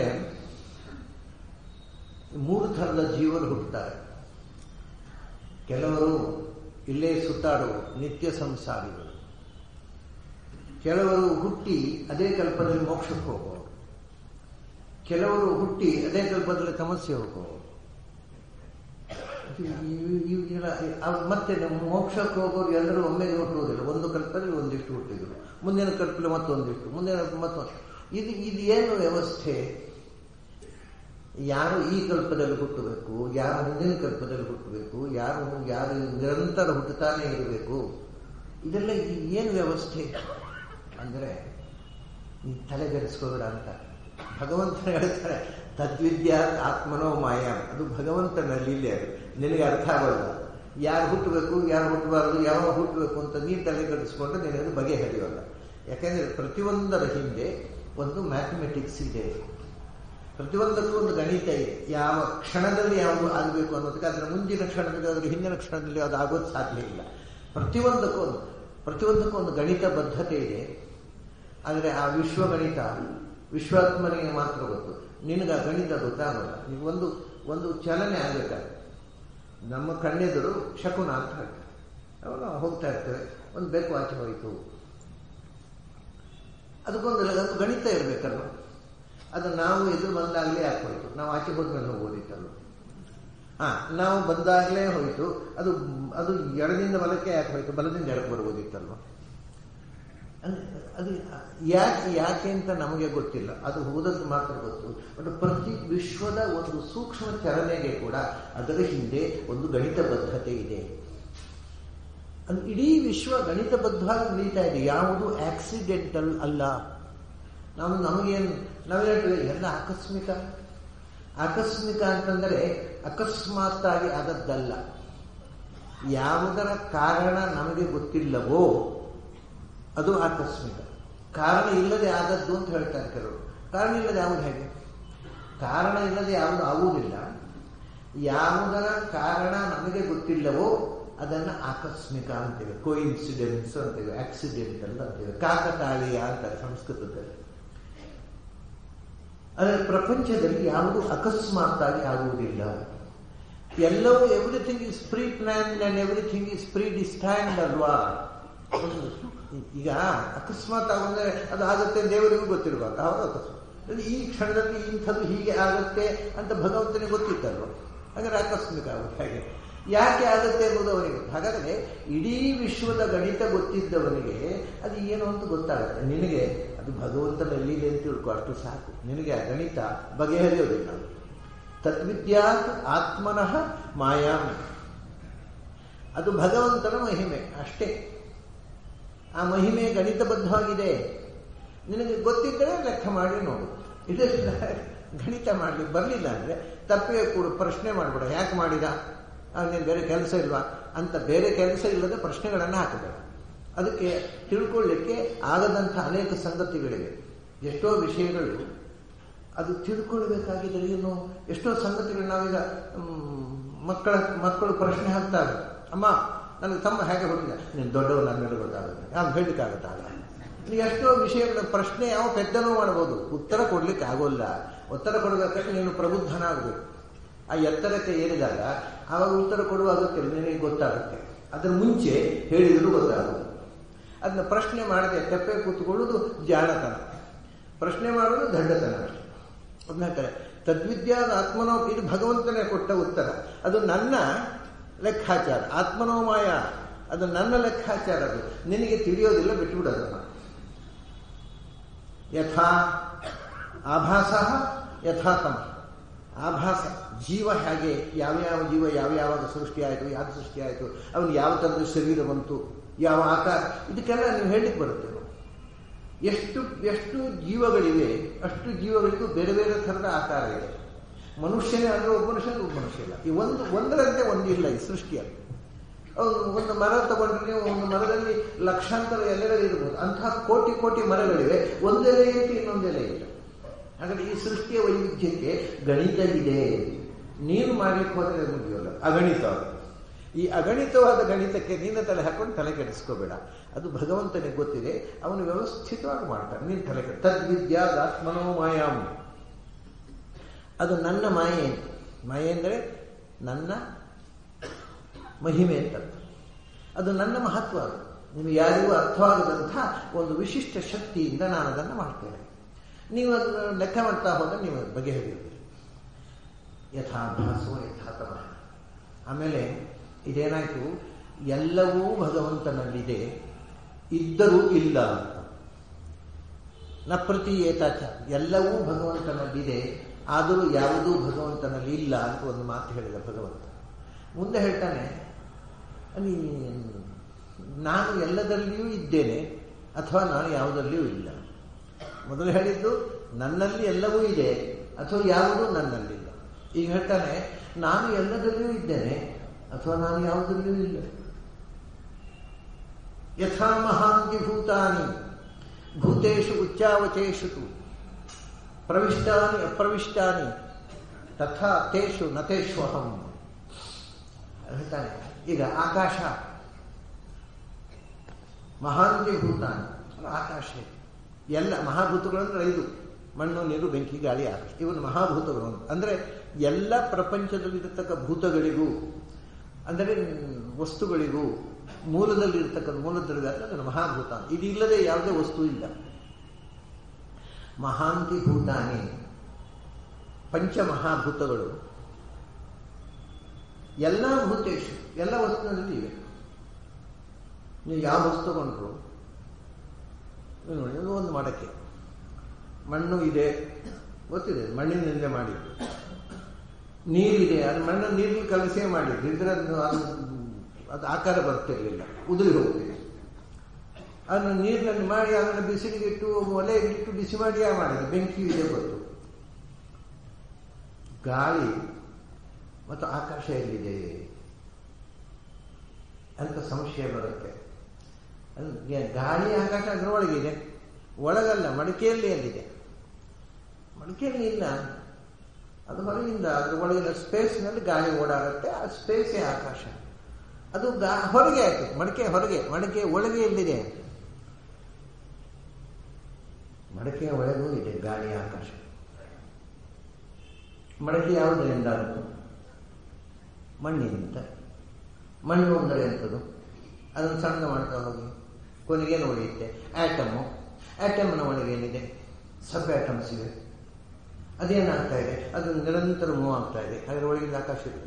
ಮೂರು ಥರದ ಜೀವರು ಹುಟ್ಟುತ್ತಾರೆ ಕೆಲವರು ಇಲ್ಲೇ ಸುತ್ತಾಡುವ ನಿತ್ಯ ಸಂಸಾರಿಗಳು ಕೆಲವರು ಹುಟ್ಟಿ ಅದೇ ಕಲ್ಪದಲ್ಲಿ ಮೋಕ್ಷಕ್ಕೆ ಹೋಗುವವರು ಕೆಲವರು ಹುಟ್ಟಿ ಅದೇ ಕಲ್ಪದಲ್ಲಿ ತಮಸ್ಸೆ ಹೋಗುವವರು ಮತ್ತೆ ಮೋಕ್ಷಕ್ಕೆ ಹೋಗೋರು ಎಲ್ಲರೂ ಒಮ್ಮೆಗೆ ಹುಟ್ಟುವುದಿಲ್ಲ ಒಂದು ಕಲ್ಪದಲ್ಲಿ ಒಂದಿಷ್ಟು ಹುಟ್ಟಿದ್ರು ಮುಂದಿನ ಕಲ್ಪದಲ್ಲಿ ಮತ್ತೊಂದಿಷ್ಟು ಮುಂದಿನ ಮತ್ತೊಂದು ಇದು ಇದು ಏನು ವ್ಯವಸ್ಥೆ ಯಾರು ಈ ಕಲ್ಪದಲ್ಲಿ ಹುಟ್ಟಬೇಕು ಯಾರು ಮುಂದಿನ ಕಲ್ಪದಲ್ಲಿ ಹುಟ್ಟಬೇಕು ಯಾರು ಯಾರು ನಿರಂತರ ಹುಟ್ಟುತ್ತಾನೆ ಇರಬೇಕು ಇದೆಲ್ಲ ಏನು ವ್ಯವಸ್ಥೆ ಅಂದರೆ ತಲೆಗೆಡಿಸ್ಕೋಬೇಡ ಅಂತ ಭಗವಂತನ ಹೇಳ್ತಾರೆ ತದ್ವಿದ್ಯಾ ಆತ್ಮನೋ ಮಾಯ ಅದು ಭಗವಂತನ ಲೀಲೆ ಅದು ನಿನಗೆ ಅರ್ಥ ಆಗೋಲ್ಲ ಯಾರು ಹುಟ್ಟಬೇಕು ಯಾರು ಹುಟ್ಟಬಾರದು ಯಾವಾಗ ಹುಟ್ಟಬೇಕು ಅಂತ ನೀನು ತಲೆಗೆಡಿಸ್ಕೊಂಡ್ರೆ ನಿನಗೆ ಬಗೆಹರಿಯೋಲ್ಲ ಯಾಕೆಂದರೆ ಪ್ರತಿಯೊಂದರ ಹಿಂದೆ ಒಂದು ಮ್ಯಾಥಮೆಟಿಕ್ಸ್ ಇದೆ ಪ್ರತಿಯೊಂದಕ್ಕೂ ಒಂದು ಗಣಿತ ಇದೆ ಯಾವ ಕ್ಷಣದಲ್ಲಿ ಯಾವುದು ಆಗಬೇಕು ಅನ್ನೋದಕ್ಕೆ ಅದರ ಮುಂದಿನ ಕ್ಷಣದಲ್ಲಿ ಅದರ ಹಿಂದಿನ ಕ್ಷಣದಲ್ಲಿ ಅದು ಆಗೋದು ಸಾಧ್ಯ ಇಲ್ಲ ಪ್ರತಿಯೊಂದಕ್ಕೂ ಒಂದು ಪ್ರತಿಯೊಂದಕ್ಕೂ ಒಂದು ಗಣಿತ ಬದ್ಧತೆ ಇದೆ ಆದರೆ ಆ ವಿಶ್ವಗಣಿತ ವಿಶ್ವಾತ್ಮನಿಗೆ ಮಾತ್ರ ಗೊತ್ತು ನಿನಗೆ ಆ ಗಣಿತ ಗೊತ್ತಾಗಲ್ಲ ನೀವು ಒಂದು ಒಂದು ಚಲನೆ ಆಗಬೇಕಾದ್ರೆ ನಮ್ಮ ಕಣ್ಣೆದುರು ಶಕುನ ಅಂತ ಹೇಳ್ತಾರೆ ಅವಾಗ ಹೋಗ್ತಾ ಇರ್ತೇವೆ ಒಂದು ಬೇಕು ಆಚೆ ಹೋಯಿತು ಅದಕ್ಕೊಂದು ಒಂದು ಗಣಿತ ಇರಬೇಕಲ್ಲ ಅದು ನಾವು ಎದುರು ಬಂದಾಗಲೇ ಯಾಕೆ ಹೋಯಿತು ನಾವು ಆಚೆ ಹೋದ್ಮೇಲೆ ಹೋಗೋದಿತ್ತಲ್ಲ ಹಾ ನಾವು ಬಂದಾಗಲೇ ಹೋಯಿತು ಅದು ಅದು ಎಡದಿಂದ ಬಲಕ್ಕೆ ಯಾಕೆ ಹೋಯಿತು ಬಲದಿಂದ ಎಡಕ್ಕೆ ಬರ್ಬೋದಿತ್ತಲ್ವ ಅದು ಯಾಕೆ ಯಾಕೆ ಅಂತ ನಮಗೆ ಗೊತ್ತಿಲ್ಲ ಅದು ಹೋದದ್ದು ಮಾತ್ರ ಗೊತ್ತು ಬಟ್ ಪ್ರತಿ ವಿಶ್ವದ ಒಂದು ಸೂಕ್ಷ್ಮ ಚಲನೆಗೆ ಕೂಡ ಅದರ ಹಿಂದೆ ಒಂದು ಗಣಿತಬದ್ಧತೆ ಇದೆ ಅದು ಇಡೀ ವಿಶ್ವ ಗಣಿತಬದ್ಧವಾಗಿ ನಡೀತಾ ಇದೆ ಯಾವುದು ಆಕ್ಸಿಡೆಂಟಲ್ ಅಲ್ಲ ನಾವು ನಮಗೇನು ನಾವು ಹೇಳ್ತೀವಿ ಎಲ್ಲ ಆಕಸ್ಮಿಕ ಆಕಸ್ಮಿಕ ಅಂತಂದರೆ ಅಕಸ್ಮಾತ್ತಾಗಿ ಆದದ್ದಲ್ಲ ಯಾವುದರ ಕಾರಣ ನಮಗೆ ಗೊತ್ತಿಲ್ಲವೋ ಅದು ಆಕಸ್ಮಿಕ ಕಾರಣ ಇಲ್ಲದೆ ಆದದ್ದು ಅಂತ ಹೇಳ್ತಾರೆ ಕೆಲವರು ಕಾರಣ ಇಲ್ಲದೆ ಯಾವುದು ಹೇಗೆ ಕಾರಣ ಇಲ್ಲದೆ ಯಾವುದು ಆಗುವುದಿಲ್ಲ ಯಾವುದರ ಕಾರಣ ನಮಗೆ ಗೊತ್ತಿಲ್ಲವೋ ಅದನ್ನು ಆಕಸ್ಮಿಕ ಅಂತೇವೆ ಕೋ ಇನ್ಸಿಡೆನ್ಸ್ ಅಂತೇವೆ ಆಕ್ಸಿಡೆಂಟಲ್ ಅಂತೇವೆ ಕಾಕತಾಳೀಯ ಅಂತಾರೆ ಸಂಸ್ಕೃತದಲ್ಲಿ ಆದರೆ ಪ್ರಪಂಚದಲ್ಲಿ ಯಾವುದು ಅಕಸ್ಮಾತ್ತಾಗಿ ಆಗುವುದಿಲ್ಲ ಎಲ್ಲವೂ everything is preplanned and everything is predestined ಅಲ್ವಾ ಈಗ ಅಕಸ್ಮಾತ್ ಆಗುಂದ್ರೆ ಅದು ಆಗುತ್ತೆ ದೇವರಿಗೂ ಗೊತ್ತಿರಬಾರ್ದು ಅವರು ಅಕಸ್ಮಾತ್ ಈ ಕ್ಷಣದಲ್ಲಿ ಇಂಥದ್ದು ಹೀಗೆ ಆಗುತ್ತೆ ಅಂತ ಭಗವಂತನಿಗೆ ಗೊತ್ತಿತ್ತಲ್ವ ಹಾಗಾದ್ರೆ ಆಕಸ್ಮಿಕ ಆಗುತ್ತೆ ಹಾಗೆ ಯಾಕೆ ಆಗುತ್ತೆ ಎಂಬುದು ಅವನಿಗೆ ಹಾಗಾದರೆ ಇಡೀ ವಿಶ್ವದ ಗಣಿತ ಗೊತ್ತಿದ್ದವನಿಗೆ ಅದು ಏನು ಅಂತ ಗೊತ್ತಾಗುತ್ತೆ ನಿನಗೆ ಅದು ಭಗವಂತನಲ್ಲಿ ಅಂತ ತಿಳ್ಕೊ ಅಷ್ಟು ಸಾಕು ನಿನಗೆ ಆ ಗಣಿತ ಬಗೆಹರಿಯೋದಿಲ್ಲ ತದ್ವಿದ್ಯಾತ್ ಆತ್ಮನಃ ಮಾಯಾಮ್ ಅದು ಭಗವಂತನ ಮಹಿಮೆ ಅಷ್ಟೇ ಆ ಮಹಿಮೆ ಗಣಿತಬದ್ಧವಾಗಿದೆ ನಿನಗೆ ಗೊತ್ತಿದ್ದರೆ ಲೆಕ್ಕ ಮಾಡಿ ನೋಡು ಇದೇ ಗಣಿತ ಮಾಡಲಿಕ್ಕೆ ಬರಲಿಲ್ಲ ಅಂದರೆ ತಪ್ಪೇ ಕೂಡ ಪ್ರಶ್ನೆ ಮಾಡಬೇಡ ಯಾಕೆ ಮಾಡಿದ ನೀನು ಬೇರೆ ಕೆಲಸ ಇಲ್ವಾ ಅಂತ ಬೇರೆ ಕೆಲಸ ಇಲ್ಲದೆ ಪ್ರಶ್ನೆಗಳನ್ನು ಹಾಕಬೇಡ ಅದಕ್ಕೆ ತಿಳ್ಕೊಳ್ಳಿಕ್ಕೆ ಆಗದಂಥ ಅನೇಕ ಸಂಗತಿಗಳಿವೆ ಎಷ್ಟೋ ವಿಷಯಗಳು ಅದು ತಿಳ್ಕೊಳ್ಬೇಕಾಗಿದ್ರೆ ಏನು ಎಷ್ಟೋ ಸಂಗತಿಗಳು ನಾವೀಗ ಮಕ್ಕಳ ಮಕ್ಕಳು ಪ್ರಶ್ನೆ ಹಾಕ್ತಾರೆ ಅಮ್ಮ ನನಗೆ ತಮ್ಮ ಹೇಗೆ ಹುಟ್ಟಿದ ನೀನು ದೊಡ್ಡವ ನನ್ನೆಲ್ಲ ಗೊತ್ತಾಗುತ್ತೆ ನಾನು ಹೇಳಲಿಕ್ಕಾಗತ್ತಲ್ಲ ನೀವು ಎಷ್ಟೋ ವಿಷಯಗಳ ಪ್ರಶ್ನೆ ಯಾವ ಪೆದ್ದನೂ ಮಾಡ್ಬೋದು ಉತ್ತರ ಕೊಡ್ಲಿಕ್ಕೆ ಆಗೋಲ್ಲ ಉತ್ತರ ಕೊಡಬೇಕಾದ್ರೆ ನೀನು ಪ್ರಬುದ್ಧನಾಗಬೇಕು ಆ ಎತ್ತರಕ್ಕೆ ಏರಿದಾಗ ಆವಾಗ ಉತ್ತರ ಕೊಡುವ ಅಗತ್ಯ ನಿನಗೆ ಗೊತ್ತಾಗುತ್ತೆ ಅದರ ಮುಂಚೆ ಹೇಳಿದ್ರು ಗೊತ್ತಾಗುತ್ತೆ ಅದನ್ನ ಪ್ರಶ್ನೆ ಮಾಡದೆ ತೆಪ್ಪೆ ಕೂತ್ಕೊಳ್ಳೋದು ಜಾಣತನ ಪ್ರಶ್ನೆ ಮಾಡೋದು ದಡ್ಡತನ ಅಷ್ಟೆ ಅದನ್ನ ಹೇಳ್ತಾರೆ ತದ್ವಿದ್ಯಾದ ಆತ್ಮನೋ ಇದು ಭಗವಂತನೇ ಕೊಟ್ಟ ಉತ್ತರ ಅದು ನನ್ನ ಲೆಕ್ಕಾಚಾರ ಆತ್ಮನೋಮಾಯ ಅದು ನನ್ನ ಲೆಕ್ಕಾಚಾರ ಅದು ನಿನಗೆ ತಿಳಿಯೋದಿಲ್ಲ ಬಿಟ್ಟುಬಿಡೋದನ್ನ ಯಥಾ ಆಭಾಸ ಯಥಾತಮ ಆಭಾಸ ಜೀವ ಹೇಗೆ ಯಾವ್ಯಾವ ಜೀವ ಯಾವ್ಯಾವಾಗ ಸೃಷ್ಟಿ ಆಯಿತು ಯಾಕೆ ಸೃಷ್ಟಿ ಆಯಿತು ಅವನು ಯಾವ ಥರದ ಶರೀರ ಬಂತು ಯಾವ ಆಕಾರ ಇದಕ್ಕೆಲ್ಲ ನೀವು ಹೇಳಲಿಕ್ಕೆ ಬರುತ್ತೆ ಎಷ್ಟು ಎಷ್ಟು ಜೀವಗಳಿವೆ ಅಷ್ಟು ಜೀವಗಳಿಗೂ ಬೇರೆ ಬೇರೆ ಥರದ ಆಕಾರ ಇದೆ ಮನುಷ್ಯನೇ ಅಂದರೆ ಒಬ್ಬ ಮನುಷ್ಯ ಒಬ್ಬ ಮನುಷ್ಯ ಇಲ್ಲ ಈ ಒಂದು ಒಂದರಂತೆ ಒಂದಿಲ್ಲ ಈ ಸೃಷ್ಟಿಯಲ್ಲಿ ಒಂದು ಮರ ತಗೊಂಡ್ರೆ ನೀವು ಒಂದು ಮರದಲ್ಲಿ ಲಕ್ಷಾಂತರ ಎಲೆಗಳಿರ್ಬೋದು ಅಂತಹ ಕೋಟಿ ಕೋಟಿ ಮರಗಳಿವೆ ಒಂದೆಲೆ ಐತಿ ಇನ್ನೊಂದೆಲೆ ಇಲ್ಲ ಹಾಗಾದ್ರೆ ಈ ಸೃಷ್ಟಿಯ ವೈವಿಧ್ಯಕ್ಕೆ ಗಣಿತ ಇದೆ ನೀನು ಮಾಡ್ಲಿಕ್ಕೆ ಹೋದರೆ ಮುಗಿಯೋಲ್ಲ ಅಗಣಿತ ಈ ಅಗಣಿತವಾದ ಗಣಿತಕ್ಕೆ ನೀನು ತಲೆ ಹಾಕೊಂಡು ತಲೆ ಕೆಡಿಸ್ಕೋಬೇಡ ಅದು ಭಗವಂತನಿಗೆ ಗೊತ್ತಿದೆ ಅವನು ವ್ಯವಸ್ಥಿತವಾಗಿ ಮಾಡ್ತಾನೆ ನೀನು ತಲೆ ಕೆಡ ತದ್ವಿದ್ಯಾದಾತ್ಮನೋ ಮಾಯಾಮ್ ಅದು ನನ್ನ ಮಾಯೆ ಮಾಯೆ ಅಂದರೆ ನನ್ನ ಮಹಿಮೆ ಅಂತ ಅದು ನನ್ನ ಮಹತ್ವ ಅದು ನಿಮಗೆ ಯಾರಿಗೂ ಅರ್ಥವಾಗದಂಥ ಒಂದು ವಿಶಿಷ್ಟ ಶಕ್ತಿಯಿಂದ ನಾನು ಅದನ್ನು ಮಾಡ್ತೇನೆ ನೀವು ಅದನ್ನು ಲೆಕ್ಕ ಮಾಡ್ತಾ ಹೋದರೆ ನೀವು ಬಗೆಹರಿಯುತ್ತೀರಿ ಯಥಾಭಾಸೋ ಯಥಾತಮ ಆಮೇಲೆ ಇದೇನಾಯಿತು ಎಲ್ಲವೂ ಭಗವಂತನಲ್ಲಿದೆ ಇದ್ದರೂ ಇಲ್ಲ ಅಂತ ನ ಪ್ರತಿ ಏತಾಚ ಎಲ್ಲವೂ ಭಗವಂತನಲ್ಲಿದೆ ಆದರೂ ಯಾವುದೂ ಭಗವಂತನಲ್ಲಿ ಇಲ್ಲ ಅಂತ ಒಂದು ಮಾತು ಹೇಳಿದ ಭಗವಂತ ಮುಂದೆ ಹೇಳ್ತಾನೆ ಅಲ್ಲಿ ನಾನು ಎಲ್ಲದರಲ್ಲಿಯೂ ಇದ್ದೇನೆ ಅಥವಾ ನಾನು ಯಾವುದರಲ್ಲಿಯೂ ಇಲ್ಲ ಮೊದಲು ಹೇಳಿದ್ದು ನನ್ನಲ್ಲಿ ಎಲ್ಲವೂ ಇದೆ ಅಥವಾ ಯಾವುದೂ ನನ್ನಲ್ಲಿಲ್ಲ ಈಗ ಹೇಳ್ತಾನೆ ನಾನು ಎಲ್ಲದರಲ್ಲಿಯೂ ಇದ್ದೇನೆ ಅಥವಾ ನಾನು ಯಾವುದರಲ್ಲಿಯೂ ಇಲ್ಲ ಯಥಾ ಮಹಾಂತಿ ಭೂತಾನಿ ಭೂತೇಶು ಉಚ್ಚಾವಚೇಶು ಪ್ರವಿಷ್ಟಾನಿ ಅಪ್ರವಿಷ್ಟಾನಿ ತಥಾ ತೇಷು ನತೇಶು ಅಹಂ ಹೇಳ್ತಾನೆ ಈಗ ಆಕಾಶ ಮಹಾಂತಿ ಭೂತಾನಿ ಆಕಾಶ ಎಲ್ಲ ಮಹಾಭೂತಗಳು ಅಂದ್ರೆ ಐದು ಮಣ್ಣು ನೀರು ಬೆಂಕಿ ಗಾಳಿ ಆಕಾಶ ಇವನು ಮಹಾಭೂತಗಳು ಅಂದರೆ ಎಲ್ಲ ಪ್ರಪಂಚದಲ್ಲಿರತಕ್ಕ ಭೂತಗಳಿಗೂ ಅಂದರೆ ವಸ್ತುಗಳಿಗೂ ಮೂಲದಲ್ಲಿರ್ತಕ್ಕಂಥ ಮೂಲದ್ರವ್ಯ ಅಂದರೆ ಅದನ್ನು ಮಹಾಭೂತ ಇದಿಲ್ಲದೆ ಯಾವುದೇ ವಸ್ತು ಇಲ್ಲ ಮಹಾಂತಿ ಭೂತಾನಿ ಪಂಚಮಹಾಭೂತಗಳು ಎಲ್ಲ ಭೂತೇಶು ಎಲ್ಲ ವಸ್ತುವಿನಲ್ಲಿ ಇವೆ ನೀವು ಯಾವ ವಸ್ತು ತಗೊಂಡ್ರು ನೋಡಿ ಒಂದು ಮಡಕೆ ಮಣ್ಣು ಇದೆ ಗೊತ್ತಿದೆ ಮಣ್ಣಿನಿಂದ ಮಾಡಿದ್ದು ನೀರಿದೆ ಅದು ಮಣ್ಣು ನೀರಲ್ಲಿ ಕಲಸೇ ಮಾಡಿದ್ದು ಇದ್ರೆ ಅದು ಅದು ಆಕಾರ ಬರ್ತಿರ್ಲಿಲ್ಲ ಉದುರಿ ಹೋಗ್ತಿದೆ ಅದನ್ನು ನೀರಿನಲ್ಲಿ ಮಾಡಿ ಅದನ್ನು ಬಿಸಿಲಿಗಿಟ್ಟು ಒಲೆಗಿಟ್ಟು ಬಿಸಿ ಮಾಡಿ ಯಾ ಮಾಡಿದೆ ಬೆಂಕಿ ಇದೆ ಗೊತ್ತು ಗಾಳಿ ಮತ್ತು ಆಕಾಶ ಎಲ್ಲಿದೆ ಅಂತ ಸಂಶಯ ಬರುತ್ತೆ ಗಾಳಿ ಆಕಾಶ ಅದರೊಳಗಿದೆ ಒಳಗಲ್ಲ ಮಡಿಕೆಯಲ್ಲಿ ಎಲ್ಲಿದೆ ಮಡಿಕೆಯಲ್ಲಿ ಇಲ್ಲ ಅದು ಹೊರಗಿಂದ ಅದ್ರ ಒಳಗಿನ ಸ್ಪೇಸ್ನಲ್ಲಿ ಗಾಳಿ ಓಡಾಡುತ್ತೆ ಆ ಸ್ಪೇಸೇ ಆಕಾಶ ಅದು ಗಾ ಹೊರಗೆ ಆಯ್ತು ಮಡಿಕೆ ಹೊರಗೆ ಮಡಿಕೆ ಒಳಗೆ ಎಲ್ಲಿದೆ ಮಡಕೆಯ ಒಳಗೂ ಇದೆ ಗಾಳಿ ಆಕಾಶ ಮಡಕೆ ಯಾವುದರಿಂದ ಆಯಿತು ಮಣ್ಣಿನಿಂದ ಮಣ್ಣು ಅಂದರೆ ಎಂಥದ್ದು ಅದನ್ನು ಸಣ್ಣ ಮಾಡ್ತಾ ಹೋಗಿ ಕೊನೆಗೇನು ಉಳಿಯುತ್ತೆ ಆಟಮು ಆಟಮ್ನ ಒಳಗೆ ಏನಿದೆ ಸಬ್ ಆಟಮ್ಸ್ ಇವೆ ಅದೇನಾಗ್ತಾ ಇದೆ ಅದು ನಿರಂತರ ಮೂವ್ ಆಗ್ತಾ ಇದೆ ಅದರ ಒಳಗಿನ ಆಕಾಶ ಇರಬೇಕು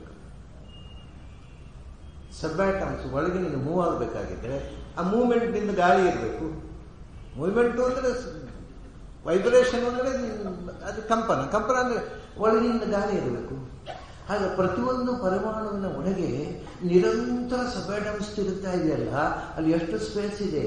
ಸಬ್ ಆಟಮ್ಸ್ ಒಳಗಿನಿಂದ ಮೂವ್ ಆಗಬೇಕಾಗಿದ್ದರೆ ಆ ಮೂವ್ಮೆಂಟ್ನಿಂದ ಗಾಳಿ ಇರಬೇಕು ಮೂವ್ಮೆಂಟು ಅಂದರೆ ವೈಬ್ರೇಷನ್ ಅಂದರೆ ಅದು ಕಂಪನ ಕಂಪನ ಅಂದರೆ ಒಳಗಿನಿಂದ ಗಾಳಿ ಇರಬೇಕು ಹಾಗೆ ಪ್ರತಿಯೊಂದು ಪರಮಾಣುವಿನ ಒಳಗೆ ನಿರಂತರ ಸಬಾಟಮ್ಸ್ ತಿರುಗ್ತಾ ಇದೆಯಲ್ಲ ಅಲ್ಲಿ ಎಷ್ಟು ಸ್ಪೇಸ್ ಇದೆ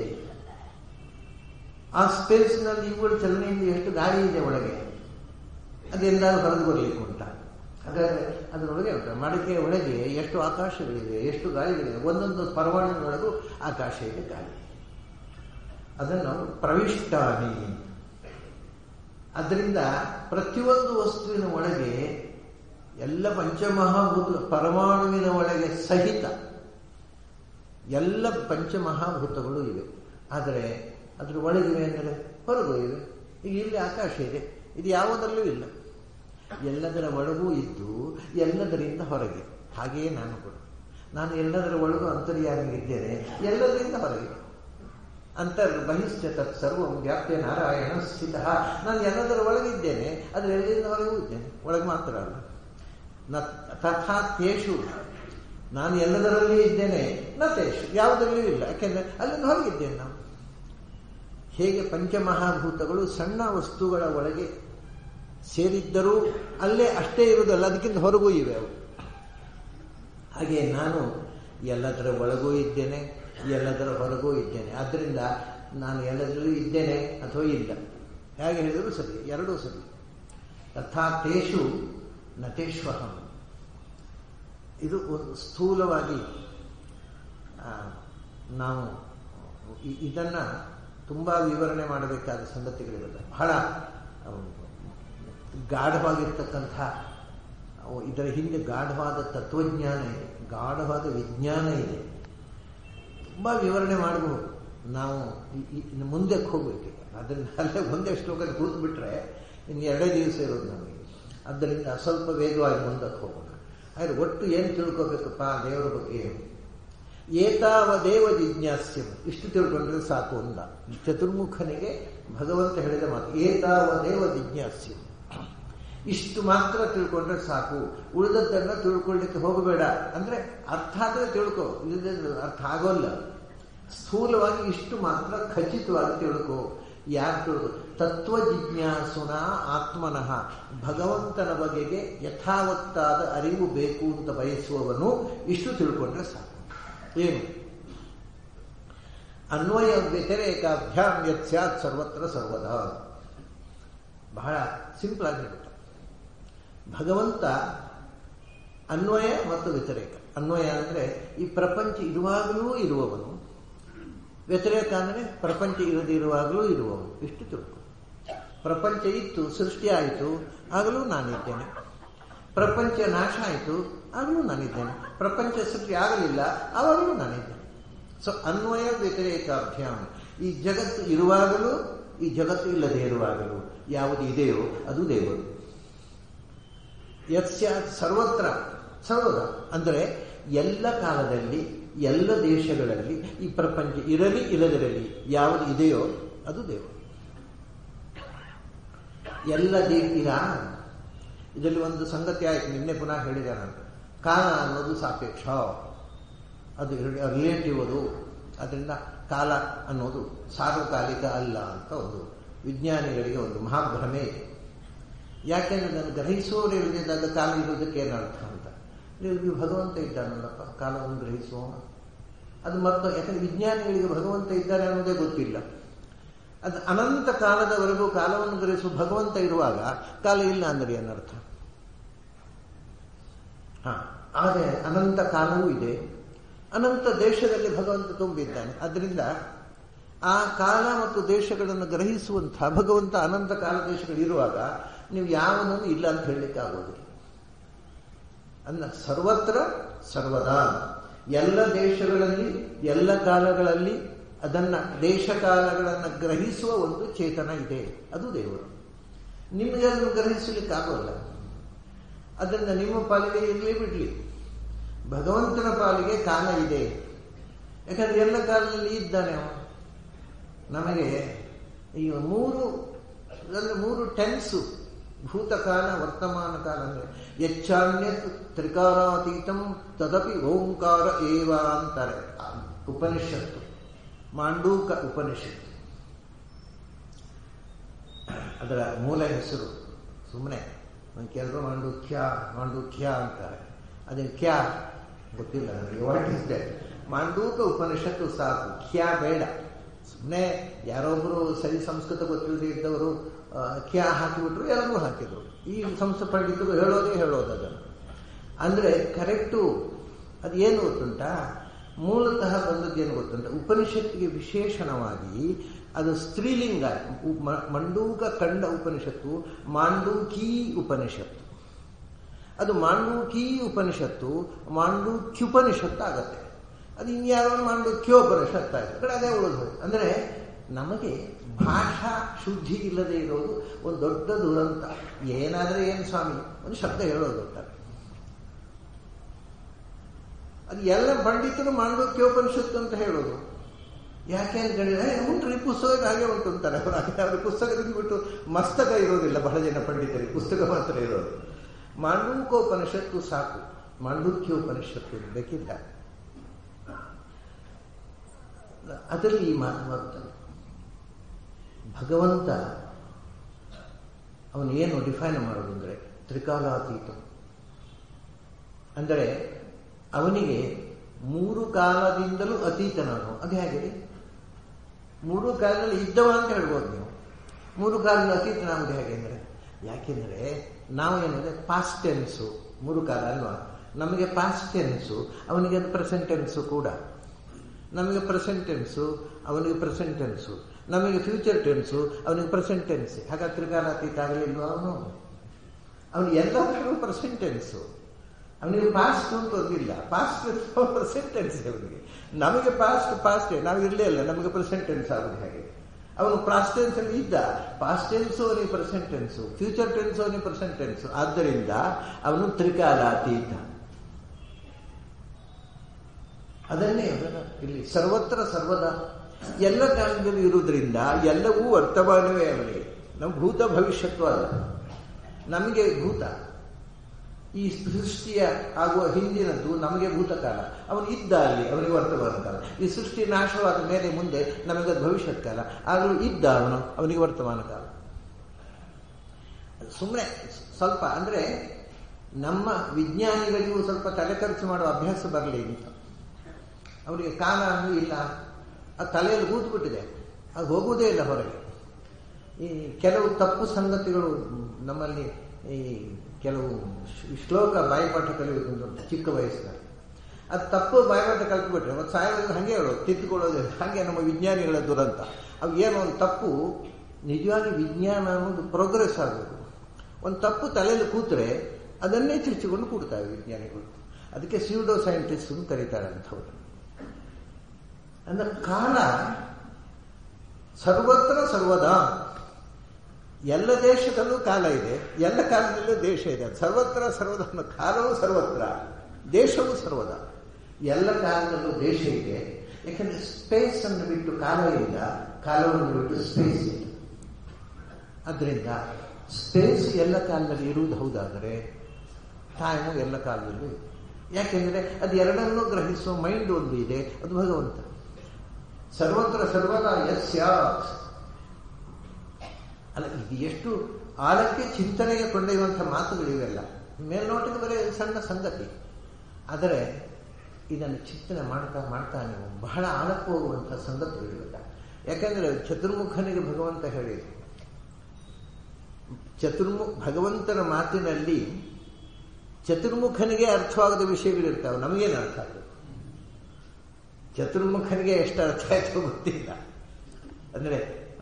ಆ ಸ್ಪೇಸ್ನಲ್ಲಿ ಇವುಗಳ ಚಲನೆಯಿಂದ ಎಷ್ಟು ಗಾಳಿ ಇದೆ ಒಳಗೆ ಅದೆಲ್ಲಾದ್ರೂ ಹೊರಗೆ ಬರಲಿಕ್ಕೆ ಉಂಟ ಹಾಗಾದರೆ ಅದರೊಳಗೆ ಉಂಟ ಮಡಿಕೆಯ ಒಳಗೆ ಎಷ್ಟು ಆಕಾಶಗಳಿವೆ ಎಷ್ಟು ಗಾಳಿಗಳಿವೆ ಒಂದೊಂದು ಪರಮಾಣುಗಳೊಳಗೂ ಆಕಾಶ ಇದೆ ಗಾಳಿ ಅದನ್ನು ನಾವು ಪ್ರವಿಷ್ಟಾನಿ ಅದರಿಂದ ಪ್ರತಿಯೊಂದು ವಸ್ತುವಿನ ಒಳಗೆ ಎಲ್ಲ ಪಂಚಮಹಾಭೂತ ಪರಮಾಣುವಿನ ಒಳಗೆ ಸಹಿತ ಎಲ್ಲ ಪಂಚಮಹಾಭೂತಗಳು ಇವೆ ಆದರೆ ಅದರ ಒಳಗಿವೆ ಅಂದರೆ ಹೊರಗೂ ಇವೆ ಈಗ ಇಲ್ಲಿ ಆಕಾಶ ಇದೆ ಇದು ಯಾವುದರಲ್ಲೂ ಇಲ್ಲ ಎಲ್ಲದರ ಒಳಗೂ ಇದ್ದು ಎಲ್ಲದರಿಂದ ಹೊರಗೆ ಹಾಗೆಯೇ ನಾನು ಕೂಡ ನಾನು ಎಲ್ಲದರ ಒಳಗೂ ಅಂತರ್ಯಾಗಿದ್ದೇನೆ ಎಲ್ಲದರಿಂದ ಹೊರಗೆ ಅಂತರ್ ಬಹಿಷ್ಠ ತತ್ ಸರ್ವಂ ವ್ಯಾಪ್ಯ ನಾರಾಯಣ ಸ್ಥಿತ ನಾನು ಎಲ್ಲದರ ಒಳಗಿದ್ದೇನೆ ಆದರೆ ಎಲ್ಲಿಂದ ಹೊರಗೂ ಇದ್ದೇನೆ ಒಳಗೆ ಮಾತ್ರ ಅಲ್ಲ ನ ತಥಾ ತೇಷು ನಾನು ಎಲ್ಲದರಲ್ಲಿ ಇದ್ದೇನೆ ನ ತೇಷು ಯಾವುದರಲ್ಲೂ ಇಲ್ಲ ಯಾಕೆಂದ್ರೆ ಅಲ್ಲಿಂದ ಹೊರಗಿದ್ದೇನೆ ನಾವು ಹೇಗೆ ಪಂಚಮಹಾಭೂತಗಳು ಸಣ್ಣ ವಸ್ತುಗಳ ಒಳಗೆ ಸೇರಿದ್ದರೂ ಅಲ್ಲೇ ಅಷ್ಟೇ ಇರುವುದಲ್ಲ ಅದಕ್ಕಿಂತ ಹೊರಗೂ ಇವೆ ಅವು ಹಾಗೆ ನಾನು ಎಲ್ಲದರ ಒಳಗೂ ಇದ್ದೇನೆ ಎಲ್ಲದರ ಹೊರಗೂ ಇದ್ದೇನೆ ಆದ್ದರಿಂದ ನಾನು ಎಲ್ಲದರಲ್ಲೂ ಇದ್ದೇನೆ ಅಥವಾ ಇಲ್ಲ ಹೇಗೆ ಹೇಳಿದರೂ ಸರಿ ಎರಡೂ ಸರಿ ತಥಾ ತೇಷು ನಟೇಶ್ವಹಂ ಇದು ಒಂದು ಸ್ಥೂಲವಾಗಿ ನಾವು ಇದನ್ನು ತುಂಬ ವಿವರಣೆ ಮಾಡಬೇಕಾದ ಸಂಗತಿಗಳಿರುತ್ತೆ ಬಹಳ ಗಾಢವಾಗಿರ್ತಕ್ಕಂಥ ಇದರ ಹಿಂದೆ ಗಾಢವಾದ ತತ್ವಜ್ಞಾನ ಇದೆ ಗಾಢವಾದ ವಿಜ್ಞಾನ ಇದೆ ತುಂಬ ವಿವರಣೆ ಮಾಡಬಹುದು ನಾವು ಇನ್ನು ಮುಂದಕ್ಕೆ ಹೋಗ್ಬೇಕು ಅದರಿಂದ ಅಲ್ಲೇ ಒಂದೇ ಶ್ಲೋಕದಲ್ಲಿ ಕೂತು ಬಿಟ್ರೆ ಇನ್ನು ಎರಡೇ ದಿವಸ ಇರೋದು ನಮಗೆ ಆದ್ದರಿಂದ ಸ್ವಲ್ಪ ವೇಗವಾಗಿ ಮುಂದಕ್ಕೆ ಹೋಗೋಣ ಆದರೆ ಒಟ್ಟು ಏನು ತಿಳ್ಕೋಬೇಕಪ್ಪ ದೇವರ ಬಗ್ಗೆ ಏತಾವ ದೇವ ಜಿಜ್ಞಾಸ್ಯಂ ಇಷ್ಟು ತಿಳ್ಕೊಂಡ್ರೆ ಸಾಕು ಅಂದ ಚತುರ್ಮುಖನಿಗೆ ಭಗವಂತ ಹೇಳಿದ ಮಾತು ಏತಾವ ದೇವ ಜಿಜ್ಞಾಸ್ಯಂ ಇಷ್ಟು ಮಾತ್ರ ತಿಳ್ಕೊಂಡ್ರೆ ಸಾಕು ಉಳಿದದ್ದನ್ನು ತಿಳ್ಕೊಳ್ಳಿಕ್ಕೆ ಹೋಗಬೇಡ ಅಂದ್ರೆ ಅರ್ಥ ಆದರೆ ತಿಳ್ಕೊ ಇಲ್ಲದ ಅರ್ಥ ಆಗೋಲ್ಲ ಸ್ಥೂಲವಾಗಿ ಇಷ್ಟು ಮಾತ್ರ ಖಚಿತವಾಗಿ ತಿಳ್ಕೊ ಯಾಕೆ ತಿಳ್ಕೊ ತತ್ವ ಜಿಜ್ಞಾಸುನ ಆತ್ಮನಃ ಭಗವಂತನ ಬಗೆಗೆ ಯಥಾವತ್ತಾದ ಅರಿವು ಬೇಕು ಅಂತ ಬಯಸುವವನು ಇಷ್ಟು ತಿಳ್ಕೊಂಡ್ರೆ ಸಾಕು ಏನು ಅನ್ವಯ ವ್ಯತಿರೇಕಾಭ್ಯಾಂ ಯತ್ ಸ್ಯಾತ್ ಸರ್ವತ್ರ ಸರ್ವದಾ ಬಹಳ ಸಿಂಪಲ್ ಆಗಿರುತ್ತೆ ಭಗವಂತ ಅನ್ವಯ ಮತ್ತು ವ್ಯತಿರೇಕ ಅನ್ವಯ ಅಂದರೆ ಈ ಪ್ರಪಂಚ ಇರುವಾಗಲೂ ಇರುವವನು ವ್ಯತಿರೇಕ ಅಂದರೆ ಪ್ರಪಂಚ ಇರದಿರುವಾಗಲೂ ಇರುವವನು ಇಷ್ಟು ತಿಳ್ಕೊ ಪ್ರಪಂಚ ಇತ್ತು ಸೃಷ್ಟಿ ಆಯಿತು ಆಗಲೂ ನಾನಿದ್ದೇನೆ ಪ್ರಪಂಚ ನಾಶ ಆಯಿತು ಆಗಲೂ ನಾನಿದ್ದೇನೆ ಪ್ರಪಂಚ ಸೃಷ್ಟಿ ಆಗಲಿಲ್ಲ ಆವಾಗಲೂ ನಾನಿದ್ದೇನೆ ಸೊ ಅನ್ವಯ ವ್ಯತಿರೇಕಾಭ್ಯಾಂ ಈ ಜಗತ್ತು ಇರುವಾಗಲೂ ಈ ಜಗತ್ತು ಇಲ್ಲದೆ ಇರುವಾಗಲೂ ಯಾವುದು ಇದೆಯೋ ಅದು ದೇವರು ಯತ್ಸ್ಯಾತ್ ಸರ್ವತ್ರ ಸರ್ವದ ಅಂದರೆ ಎಲ್ಲ ಕಾಲದಲ್ಲಿ ಎಲ್ಲ ದೇಶಗಳಲ್ಲಿ ಈ ಪ್ರಪಂಚ ಇರಲಿ ಇಲ್ಲದಿರಲಿ ಯಾವುದು ಇದೆಯೋ ಅದು ದೇವರು ಎಲ್ಲ ದೇ ಈಗ ಇದರಲ್ಲಿ ಒಂದು ಸಂಗತಿ ಆಯಿತು ನಿನ್ನೆ ಪುನಃ ಹೇಳಿದೆ ನಾನು ಕಾಲ ಅನ್ನೋದು ಸಾಪೇಕ್ಷ ಅದು ರಿಲೇಟಿವ್ ಅದು ಅದರಿಂದ ಕಾಲ ಅನ್ನೋದು ಸಾರ್ವಕಾಲಿಕ ಅಲ್ಲ ಅಂತ ಒಂದು ವಿಜ್ಞಾನಿಗಳಿಗೆ ಒಂದು ಮಹಾಭ್ರಮೆ ಇದೆ ಯಾಕೆಂದ್ರೆ ನಾನು ಗ್ರಹಿಸುವವರು ಇಲ್ಲದಿದ್ದಾಗ ಕಾಲ ಇರೋದಕ್ಕೆ ಏನು ಅರ್ಥ ಅಂತ ನೀವು ಭಗವಂತ ಇದ್ದಾನಲ್ಲಪ್ಪ ಕಾಲವನ್ನು ಗ್ರಹಿಸುವ ಅದು ಮತ್ತು ಯಾಕಂದ್ರೆ ವಿಜ್ಞಾನಿಗಳಿಗೆ ಭಗವಂತ ಇದ್ದಾನೆ ಅನ್ನೋದೇ ಗೊತ್ತಿಲ್ಲ ಅದು ಅನಂತ ಕಾಲದವರೆಗೂ ಕಾಲವನ್ನು ಗ್ರಹಿಸುವ ಭಗವಂತ ಇರುವಾಗ ಕಾಲ ಇಲ್ಲ ಅಂದರೆ ಏನರ್ಥ ಹಾ ಆದರೆ ಅನಂತ ಕಾಲವೂ ಇದೆ ಅನಂತ ದೇಶದಲ್ಲಿ ಭಗವಂತ ತುಂಬಿದ್ದಾನೆ ಅದರಿಂದ ಆ ಕಾಲ ಮತ್ತು ದೇಶಗಳನ್ನು ಗ್ರಹಿಸುವಂತಹ ಭಗವಂತ ಅನಂತ ಕಾಲ ದೇಶಗಳಿರುವಾಗ ನೀವು ಯಾವನನ್ನು ಇಲ್ಲ ಅಂತ ಹೇಳಲಿಕ್ಕೆ ಆಗೋದಿಲ್ಲ ಅನ್ನ ಸರ್ವತ್ರ ಸರ್ವದಾ ಎಲ್ಲ ದೇಶಗಳಲ್ಲಿ ಎಲ್ಲ ಕಾಲಗಳಲ್ಲಿ ಅದನ್ನ ದೇಶ ಕಾಲಗಳನ್ನು ಗ್ರಹಿಸುವ ಒಂದು ಚೇತನ ಇದೆ ಅದು ದೇವರು ನಿಮಗೆ ಅದನ್ನು ಗ್ರಹಿಸಲಿಕ್ಕೆ ಆಗೋಲ್ಲ ಅದರಿಂದ ನಿಮ್ಮ ಪಾಲಿಗೆ ಇರಲಿ ಬಿಡ್ಲಿ ಭಗವಂತನ ಪಾಲಿಗೆ ಕಾಲ ಇದೆ ಯಾಕಂದ್ರೆ ಎಲ್ಲ ಕಾಲದಲ್ಲಿ ಇದ್ದಾನೆ ಅವನು ನಮಗೆ ಈ ಮೂರು ಅಂದರೆ ಮೂರು ಟೆನ್ಸು ಭೂತಕಾಲ ವರ್ತಮಾನ ಕಾಲ ಅಂದರೆ ಯಚ್ಚಾನ್ಯತ್ ತ್ರಿಕಾಲಾತೀತಂ ತದಪಿ ಓಂಕಾರ ಏವ ಅಂತಾರೆ ಉಪನಿಷತ್ತು ಮಾಂಡೂಕ ಉಪನಿಷತ್ತು ಅದರ ಮೂಲ ಹೆಸರು ಸುಮ್ಮನೆ ಕೆಲವರು ಮಾಂಡುಕ್ಯ ಮಾಂಡುಕ್ಯ ಅಂತಾರೆ ಅದೇ ಕ್ಯಾ ಗೊತ್ತಿಲ್ಲ ನನಗೆ ವಾಟ್ ಇಸ್ ದಟ್ ಮಾಂಡೂಕ ಉಪನಿಷತ್ತು ಸಾಕು ಖ್ಯಾ ಬೇಡ ಸುಮ್ಮನೆ ಯಾರೊಬ್ಬರು ಸರಿ ಸಂಸ್ಕೃತ ಗೊತ್ತಿಲ್ಲದೆ ಇದ್ದವರು ಕ್ಯಾ ಹಾಕಿಬಿಟ್ರು ಎಲ್ಲರೂ ಹಾಕಿದ್ರು ಈ ಸಂಸ್ಕೃತ ಪಂಡಿತರು ಹೇಳೋದೇ ಹೇಳೋದು ಅದನ್ನು ಅಂದರೆ ಕರೆಕ್ಟು ಅದು ಏನು ಗೊತ್ತುಂಟ ಮೂಲತಃ ಬಂದದ್ದೇನು ಗೊತ್ತುಂಟ ಉಪನಿಷತ್ತಿಗೆ ವಿಶೇಷಣವಾಗಿ ಅದು ಸ್ತ್ರೀಲಿಂಗ ಮಂಡೂಕ ಕಂಡ ಉಪನಿಷತ್ತು ಮಾಂಡೂಕಿ ಉಪನಿಷತ್ತು ಅದು ಮಾಂಡೂಕಿ ಉಪನಿಷತ್ತು ಮಾಂಡೂಕ್ಯುಪನಿಷತ್ತು ಆಗತ್ತೆ ಅದು ಇನ್ಯಾರೋ ಮಾಂಡೂಕ್ಯೋಪನಿಷತ್ತು ಆಗುತ್ತೆ ಕಡೆ ಅದೇ ಉಳಿದು ಅಂದರೆ ನಮಗೆ ಭಾಷಾ ಶುದ್ಧಿ ಇಲ್ಲದೆ ಇರೋದು ಒಂದು ದೊಡ್ಡ ದುರಂತ ಏನಾದರೆ ಏನು ಸ್ವಾಮಿ ಒಂದು ಶಬ್ದ ಹೇಳೋದು ಅಂತಾರೆ ಅದು ಎಲ್ಲ ಪಂಡಿತರು ಮಾಂಡೂಕ್ಯೋಪನಿಷತ್ತು ಅಂತ ಹೇಳೋದು ಯಾಕೆ ಅಂತ ಹೇಳಿದ್ರೆ ಉಂಟ್ರಿ ಪುಸ್ತಕ ಹಾಗೆ ಉಂಟು ಅಂತಾರೆ ಅವರು ಅವ್ರ ಪುಸ್ತಕದಿಂದ ಬಿಟ್ಟು ಮಸ್ತಕ ಇರೋದಿಲ್ಲ ಬಹಳ ಜನ ಪಂಡಿತರಿಗೆ ಪುಸ್ತಕ ಮಾತ್ರ ಇರೋದು ಮಾಂಡೂಕೋಪನಿಷತ್ತು ಸಾಕು ಮಾಂಡೂಕ್ಯೋಪನಿಷತ್ತು ಬೇಕಿಲ್ಲ ಅದರಲ್ಲಿ ಈ ಮಾತು ಬರ್ತದೆ ಭಗವಂತ ಅವನು ಏನು ಡಿಫೈನ್ ಮಾಡೋದು ಅಂದರೆ ತ್ರಿಕಾಲಾತೀತ ಅಂದರೆ ಅವನಿಗೆ ಮೂರು ಕಾಲದಿಂದಲೂ ಅತೀತ ನಾನು ಅದು ಹೇಗೆ ಮೂರು ಕಾಲದಲ್ಲಿ ಇದ್ದವ ಅಂತ ಹೇಳ್ಬೋದು ನೀವು ಮೂರು ಕಾಲದ ಅತೀತ ನಮ್ಗೆ ಹೇಗೆ ಅಂದರೆ ಯಾಕೆಂದರೆ ನಾವು ಏನಂದರೆ ಪಾಸ್ಟ್ ಟೆನ್ಸು ಮೂರು ಕಾಲ ಅಲ್ವಾ ನಮಗೆ ಪಾಸ್ಟ್ ಟೆನ್ಸು ಅವನಿಗೆ ಅದು ಪ್ರೆಸೆಂಟ್ ಟೆನ್ಸು ಕೂಡ ನಮಗೆ ಪ್ರೆಸೆಂಟ್ ಟೆನ್ಸು ಅವನಿಗೆ ಪ್ರೆಸೆಂಟ್ ಟೆನ್ಸು ನಮಗೆ ಫ್ಯೂಚರ್ ಟೆನ್ಸು ಅವನಿಗೆ ಪ್ರೆಸೆಂಟ್ ಟೆನ್ಸ್ ಹಾಗಾಗಿ ತ್ರಿಕಾಲಾತೀತ ಆಗಲಿಲ್ವ ಅವನು ಅವನು ಎಲ್ಲದರಲ್ಲೂ ಪ್ರೆಸೆಂಟ್ ಟೆನ್ಸು ಅವನಿಗೆ ಪಾಸ್ಟ್ ಅಂತ ಒಂದಿಲ್ಲ ಪಾಸ್ಟ್ ಪ್ರೆಸೆಂಟ್ ಟೆನ್ಸ್ ಅವನಿಗೆ ನಮಗೆ ಪಾಸ್ಟ್ ಪಾಸ್ಟ್ ನಾವು ಇರಲೇ ಇಲ್ಲ ನಮಗೆ ಪ್ರೆಸೆಂಟ್ ಟೆನ್ಸ್ ಆಗೋದು ಹೇಗೆ ಅವನು ಪಾಸ್ಟ್ ಟೆನ್ಸ್ ಅಲ್ಲಿ ಇದ್ದ ಪಾಸ್ಟ್ ಟೆನ್ಸು ಅವನಿಗೆ ಪ್ರೆಸೆಂಟ್ ಟೆನ್ಸು ಫ್ಯೂಚರ್ ಟೆನ್ಸ್ ಅವನಿಗೆ ಪ್ರೆಸೆಂಟ್ ಟೆನ್ಸು ಆದ್ದರಿಂದ ಅವನು ತ್ರಿಕಾಲಾತೀತ ಅದನ್ನೇ ಇಲ್ಲಿ ಸರ್ವತ್ರ ಸರ್ವದ ಎಲ್ಲ ಕಾಲದಲ್ಲಿ ಇರುವುದರಿಂದ ಎಲ್ಲವೂ ವರ್ತಮಾನವೇ ಅವನಿಗೆ ನಮ್ಮ ಭೂತ ಭವಿಷ್ಯತ್ವ ಅಲ್ಲ ನಮಗೆ ಭೂತ ಈ ಸೃಷ್ಟಿಯ ಆಗುವ ಹಿಂದಿನದ್ದು ನಮಗೆ ಭೂತಕಾಲ ಅವನು ಇದ್ದ ಅಲ್ಲಿ ಅವನಿಗೆ ವರ್ತಮಾನ ಕಾಲ ಈ ಸೃಷ್ಟಿ ನಾಶವಾದ ಮೇಲೆ ಮುಂದೆ ನಮಗೆ ಭವಿಷ್ಯತ್ ಕಾಲ ಆಗಲೂ ಇದ್ದ ಅವನು ಅವನಿಗೆ ವರ್ತಮಾನ ಕಾಲ ಸುಮ್ಮನೆ ಸ್ವಲ್ಪ ಅಂದರೆ ನಮ್ಮ ವಿಜ್ಞಾನಿಗಳಿಗೂ ಸ್ವಲ್ಪ ತಲೆ ಖರ್ಚು ಮಾಡುವ ಅಭ್ಯಾಸ ಬರಲಿ ಅಂತ ಅವರಿಗೆ ಕಾಲ ಅನ್ನೂ ಇಲ್ಲ ಅದು ತಲೆಯಲ್ಲಿ ಕೂತ್ಬಿಟ್ಟಿದೆ ಅದು ಹೋಗುವುದೇ ಇಲ್ಲ ಹೊರಗೆ ಈ ಕೆಲವು ತಪ್ಪು ಸಂಗತಿಗಳು ನಮ್ಮಲ್ಲಿ ಈ ಕೆಲವು ಶ್ಲೋಕ ಬಾಯಿಪಾಠ ಕಲಿಯುವುದುಂಟು ಚಿಕ್ಕ ವಯಸ್ಸಿನಲ್ಲಿ ಅದು ತಪ್ಪು ಬಾಯಿಪಾಠ ಕಲ್ತ್ಬಿಟ್ರೆ ಮತ್ತು ಸಾಯೋದು ಹಾಗೆ ಹೇಳೋದು ತಿದ್ದುಕೊಳ್ಳೋದು ಹಾಗೆ ನಮ್ಮ ವಿಜ್ಞಾನಿಗಳ ದುರಂತ ಅವು ಏನೋ ಒಂದು ತಪ್ಪು ನಿಜವಾಗಿ ವಿಜ್ಞಾನ ಅನ್ನೋದು ಪ್ರೋಗ್ರೆಸ್ ಆಗಬೇಕು ಒಂದು ತಪ್ಪು ತಲೆಯಲ್ಲಿ ಕೂತ್ರೆ ಅದನ್ನೇ ತಿರ್ಚಿಕೊಂಡು ಕೂಡ್ತಾವೆ ವಿಜ್ಞಾನಿಗಳು ಅದಕ್ಕೆ ಸ್ಯೂಡೋ ಸೈಂಟಿಸ್ಟ್ ಅಂತ ಕರೀತಾರೆ ಅಂಥವ್ರು ಅಂದ್ರೆ ಕಾಲ ಸರ್ವತ್ರ ಸರ್ವದಾ ಎಲ್ಲ ದೇಶದಲ್ಲೂ ಕಾಲ ಇದೆ ಎಲ್ಲ ಕಾಲದಲ್ಲೂ ದೇಶ ಇದೆ ಸರ್ವತ್ರ ಸರ್ವದ ಕಾಲವೂ ಸರ್ವತ್ರ ದೇಶವೂ ಸರ್ವದ ಎಲ್ಲ ಕಾಲದಲ್ಲೂ ದೇಶ ಇದೆ ಯಾಕಂದ್ರೆ ಸ್ಪೇಸ್ ಅನ್ನು ಬಿಟ್ಟು ಕಾಲ ಇಲ್ಲ ಕಾಲವನ್ನು ಬಿಟ್ಟು ಸ್ಪೇಸ್ ಇಲ್ಲ ಅದರಿಂದ ಸ್ಪೇಸ್ ಎಲ್ಲ ಕಾಲದಲ್ಲಿ ಇರುವುದು ಹೌದಾದರೆ ಟೈಮು ಎಲ್ಲ ಕಾಲದಲ್ಲೂ ಇದೆ ಯಾಕೆಂದ್ರೆ ಅದು ಎರಡನ್ನೂ ಗ್ರಹಿಸುವ ಮೈಂಡ್ ಒಂದು ಇದೆ ಅದು ಭಗವಂತ ಸರ್ವತ್ರ ಸರ್ವದಾ ಯಸ್ಯ ಅಲ್ಲ ಇದು ಎಷ್ಟು ಆಳಕ್ಕೆ ಚಿಂತನೆಗೆ ಕೊಂಡೊಯ್ಯುವಂಥ ಮಾತುಗಳಿವೆಲ್ಲ ಮೇಲ್ನೋಟಕ್ಕೆ ಬರೀ ಸಣ್ಣ ಸಂಗತಿ ಆದರೆ ಇದನ್ನು ಚಿಂತನೆ ಮಾಡ್ತಾ ಮಾಡ್ತಾ ನೀವು ಬಹಳ ಆಳಕ್ಕೆ ಹೋಗುವಂಥ ಸಂಗತಿಗಳಿವೆಲ್ಲ ಯಾಕಂದ್ರೆ ಚತುರ್ಮುಖನಿಗೆ ಭಗವಂತ ಹೇಳಿದ ಚತುರ್ಮು ಭಗವಂತನ ಮಾತಿನಲ್ಲಿ ಚತುರ್ಮುಖನಿಗೆ ಅರ್ಥವಾಗದ ವಿಷಯಗಳಿರ್ತಾವೆ ನಮಗೇನು ಅರ್ಥ ಆಗಬೇಕು ಚತುರ್ಮುಖನಿಗೆ ಎಷ್ಟು ಅರ್ಥ ಆಯ್ತು ಗೊತ್ತಿಲ್ಲ ಅಂದ್ರೆ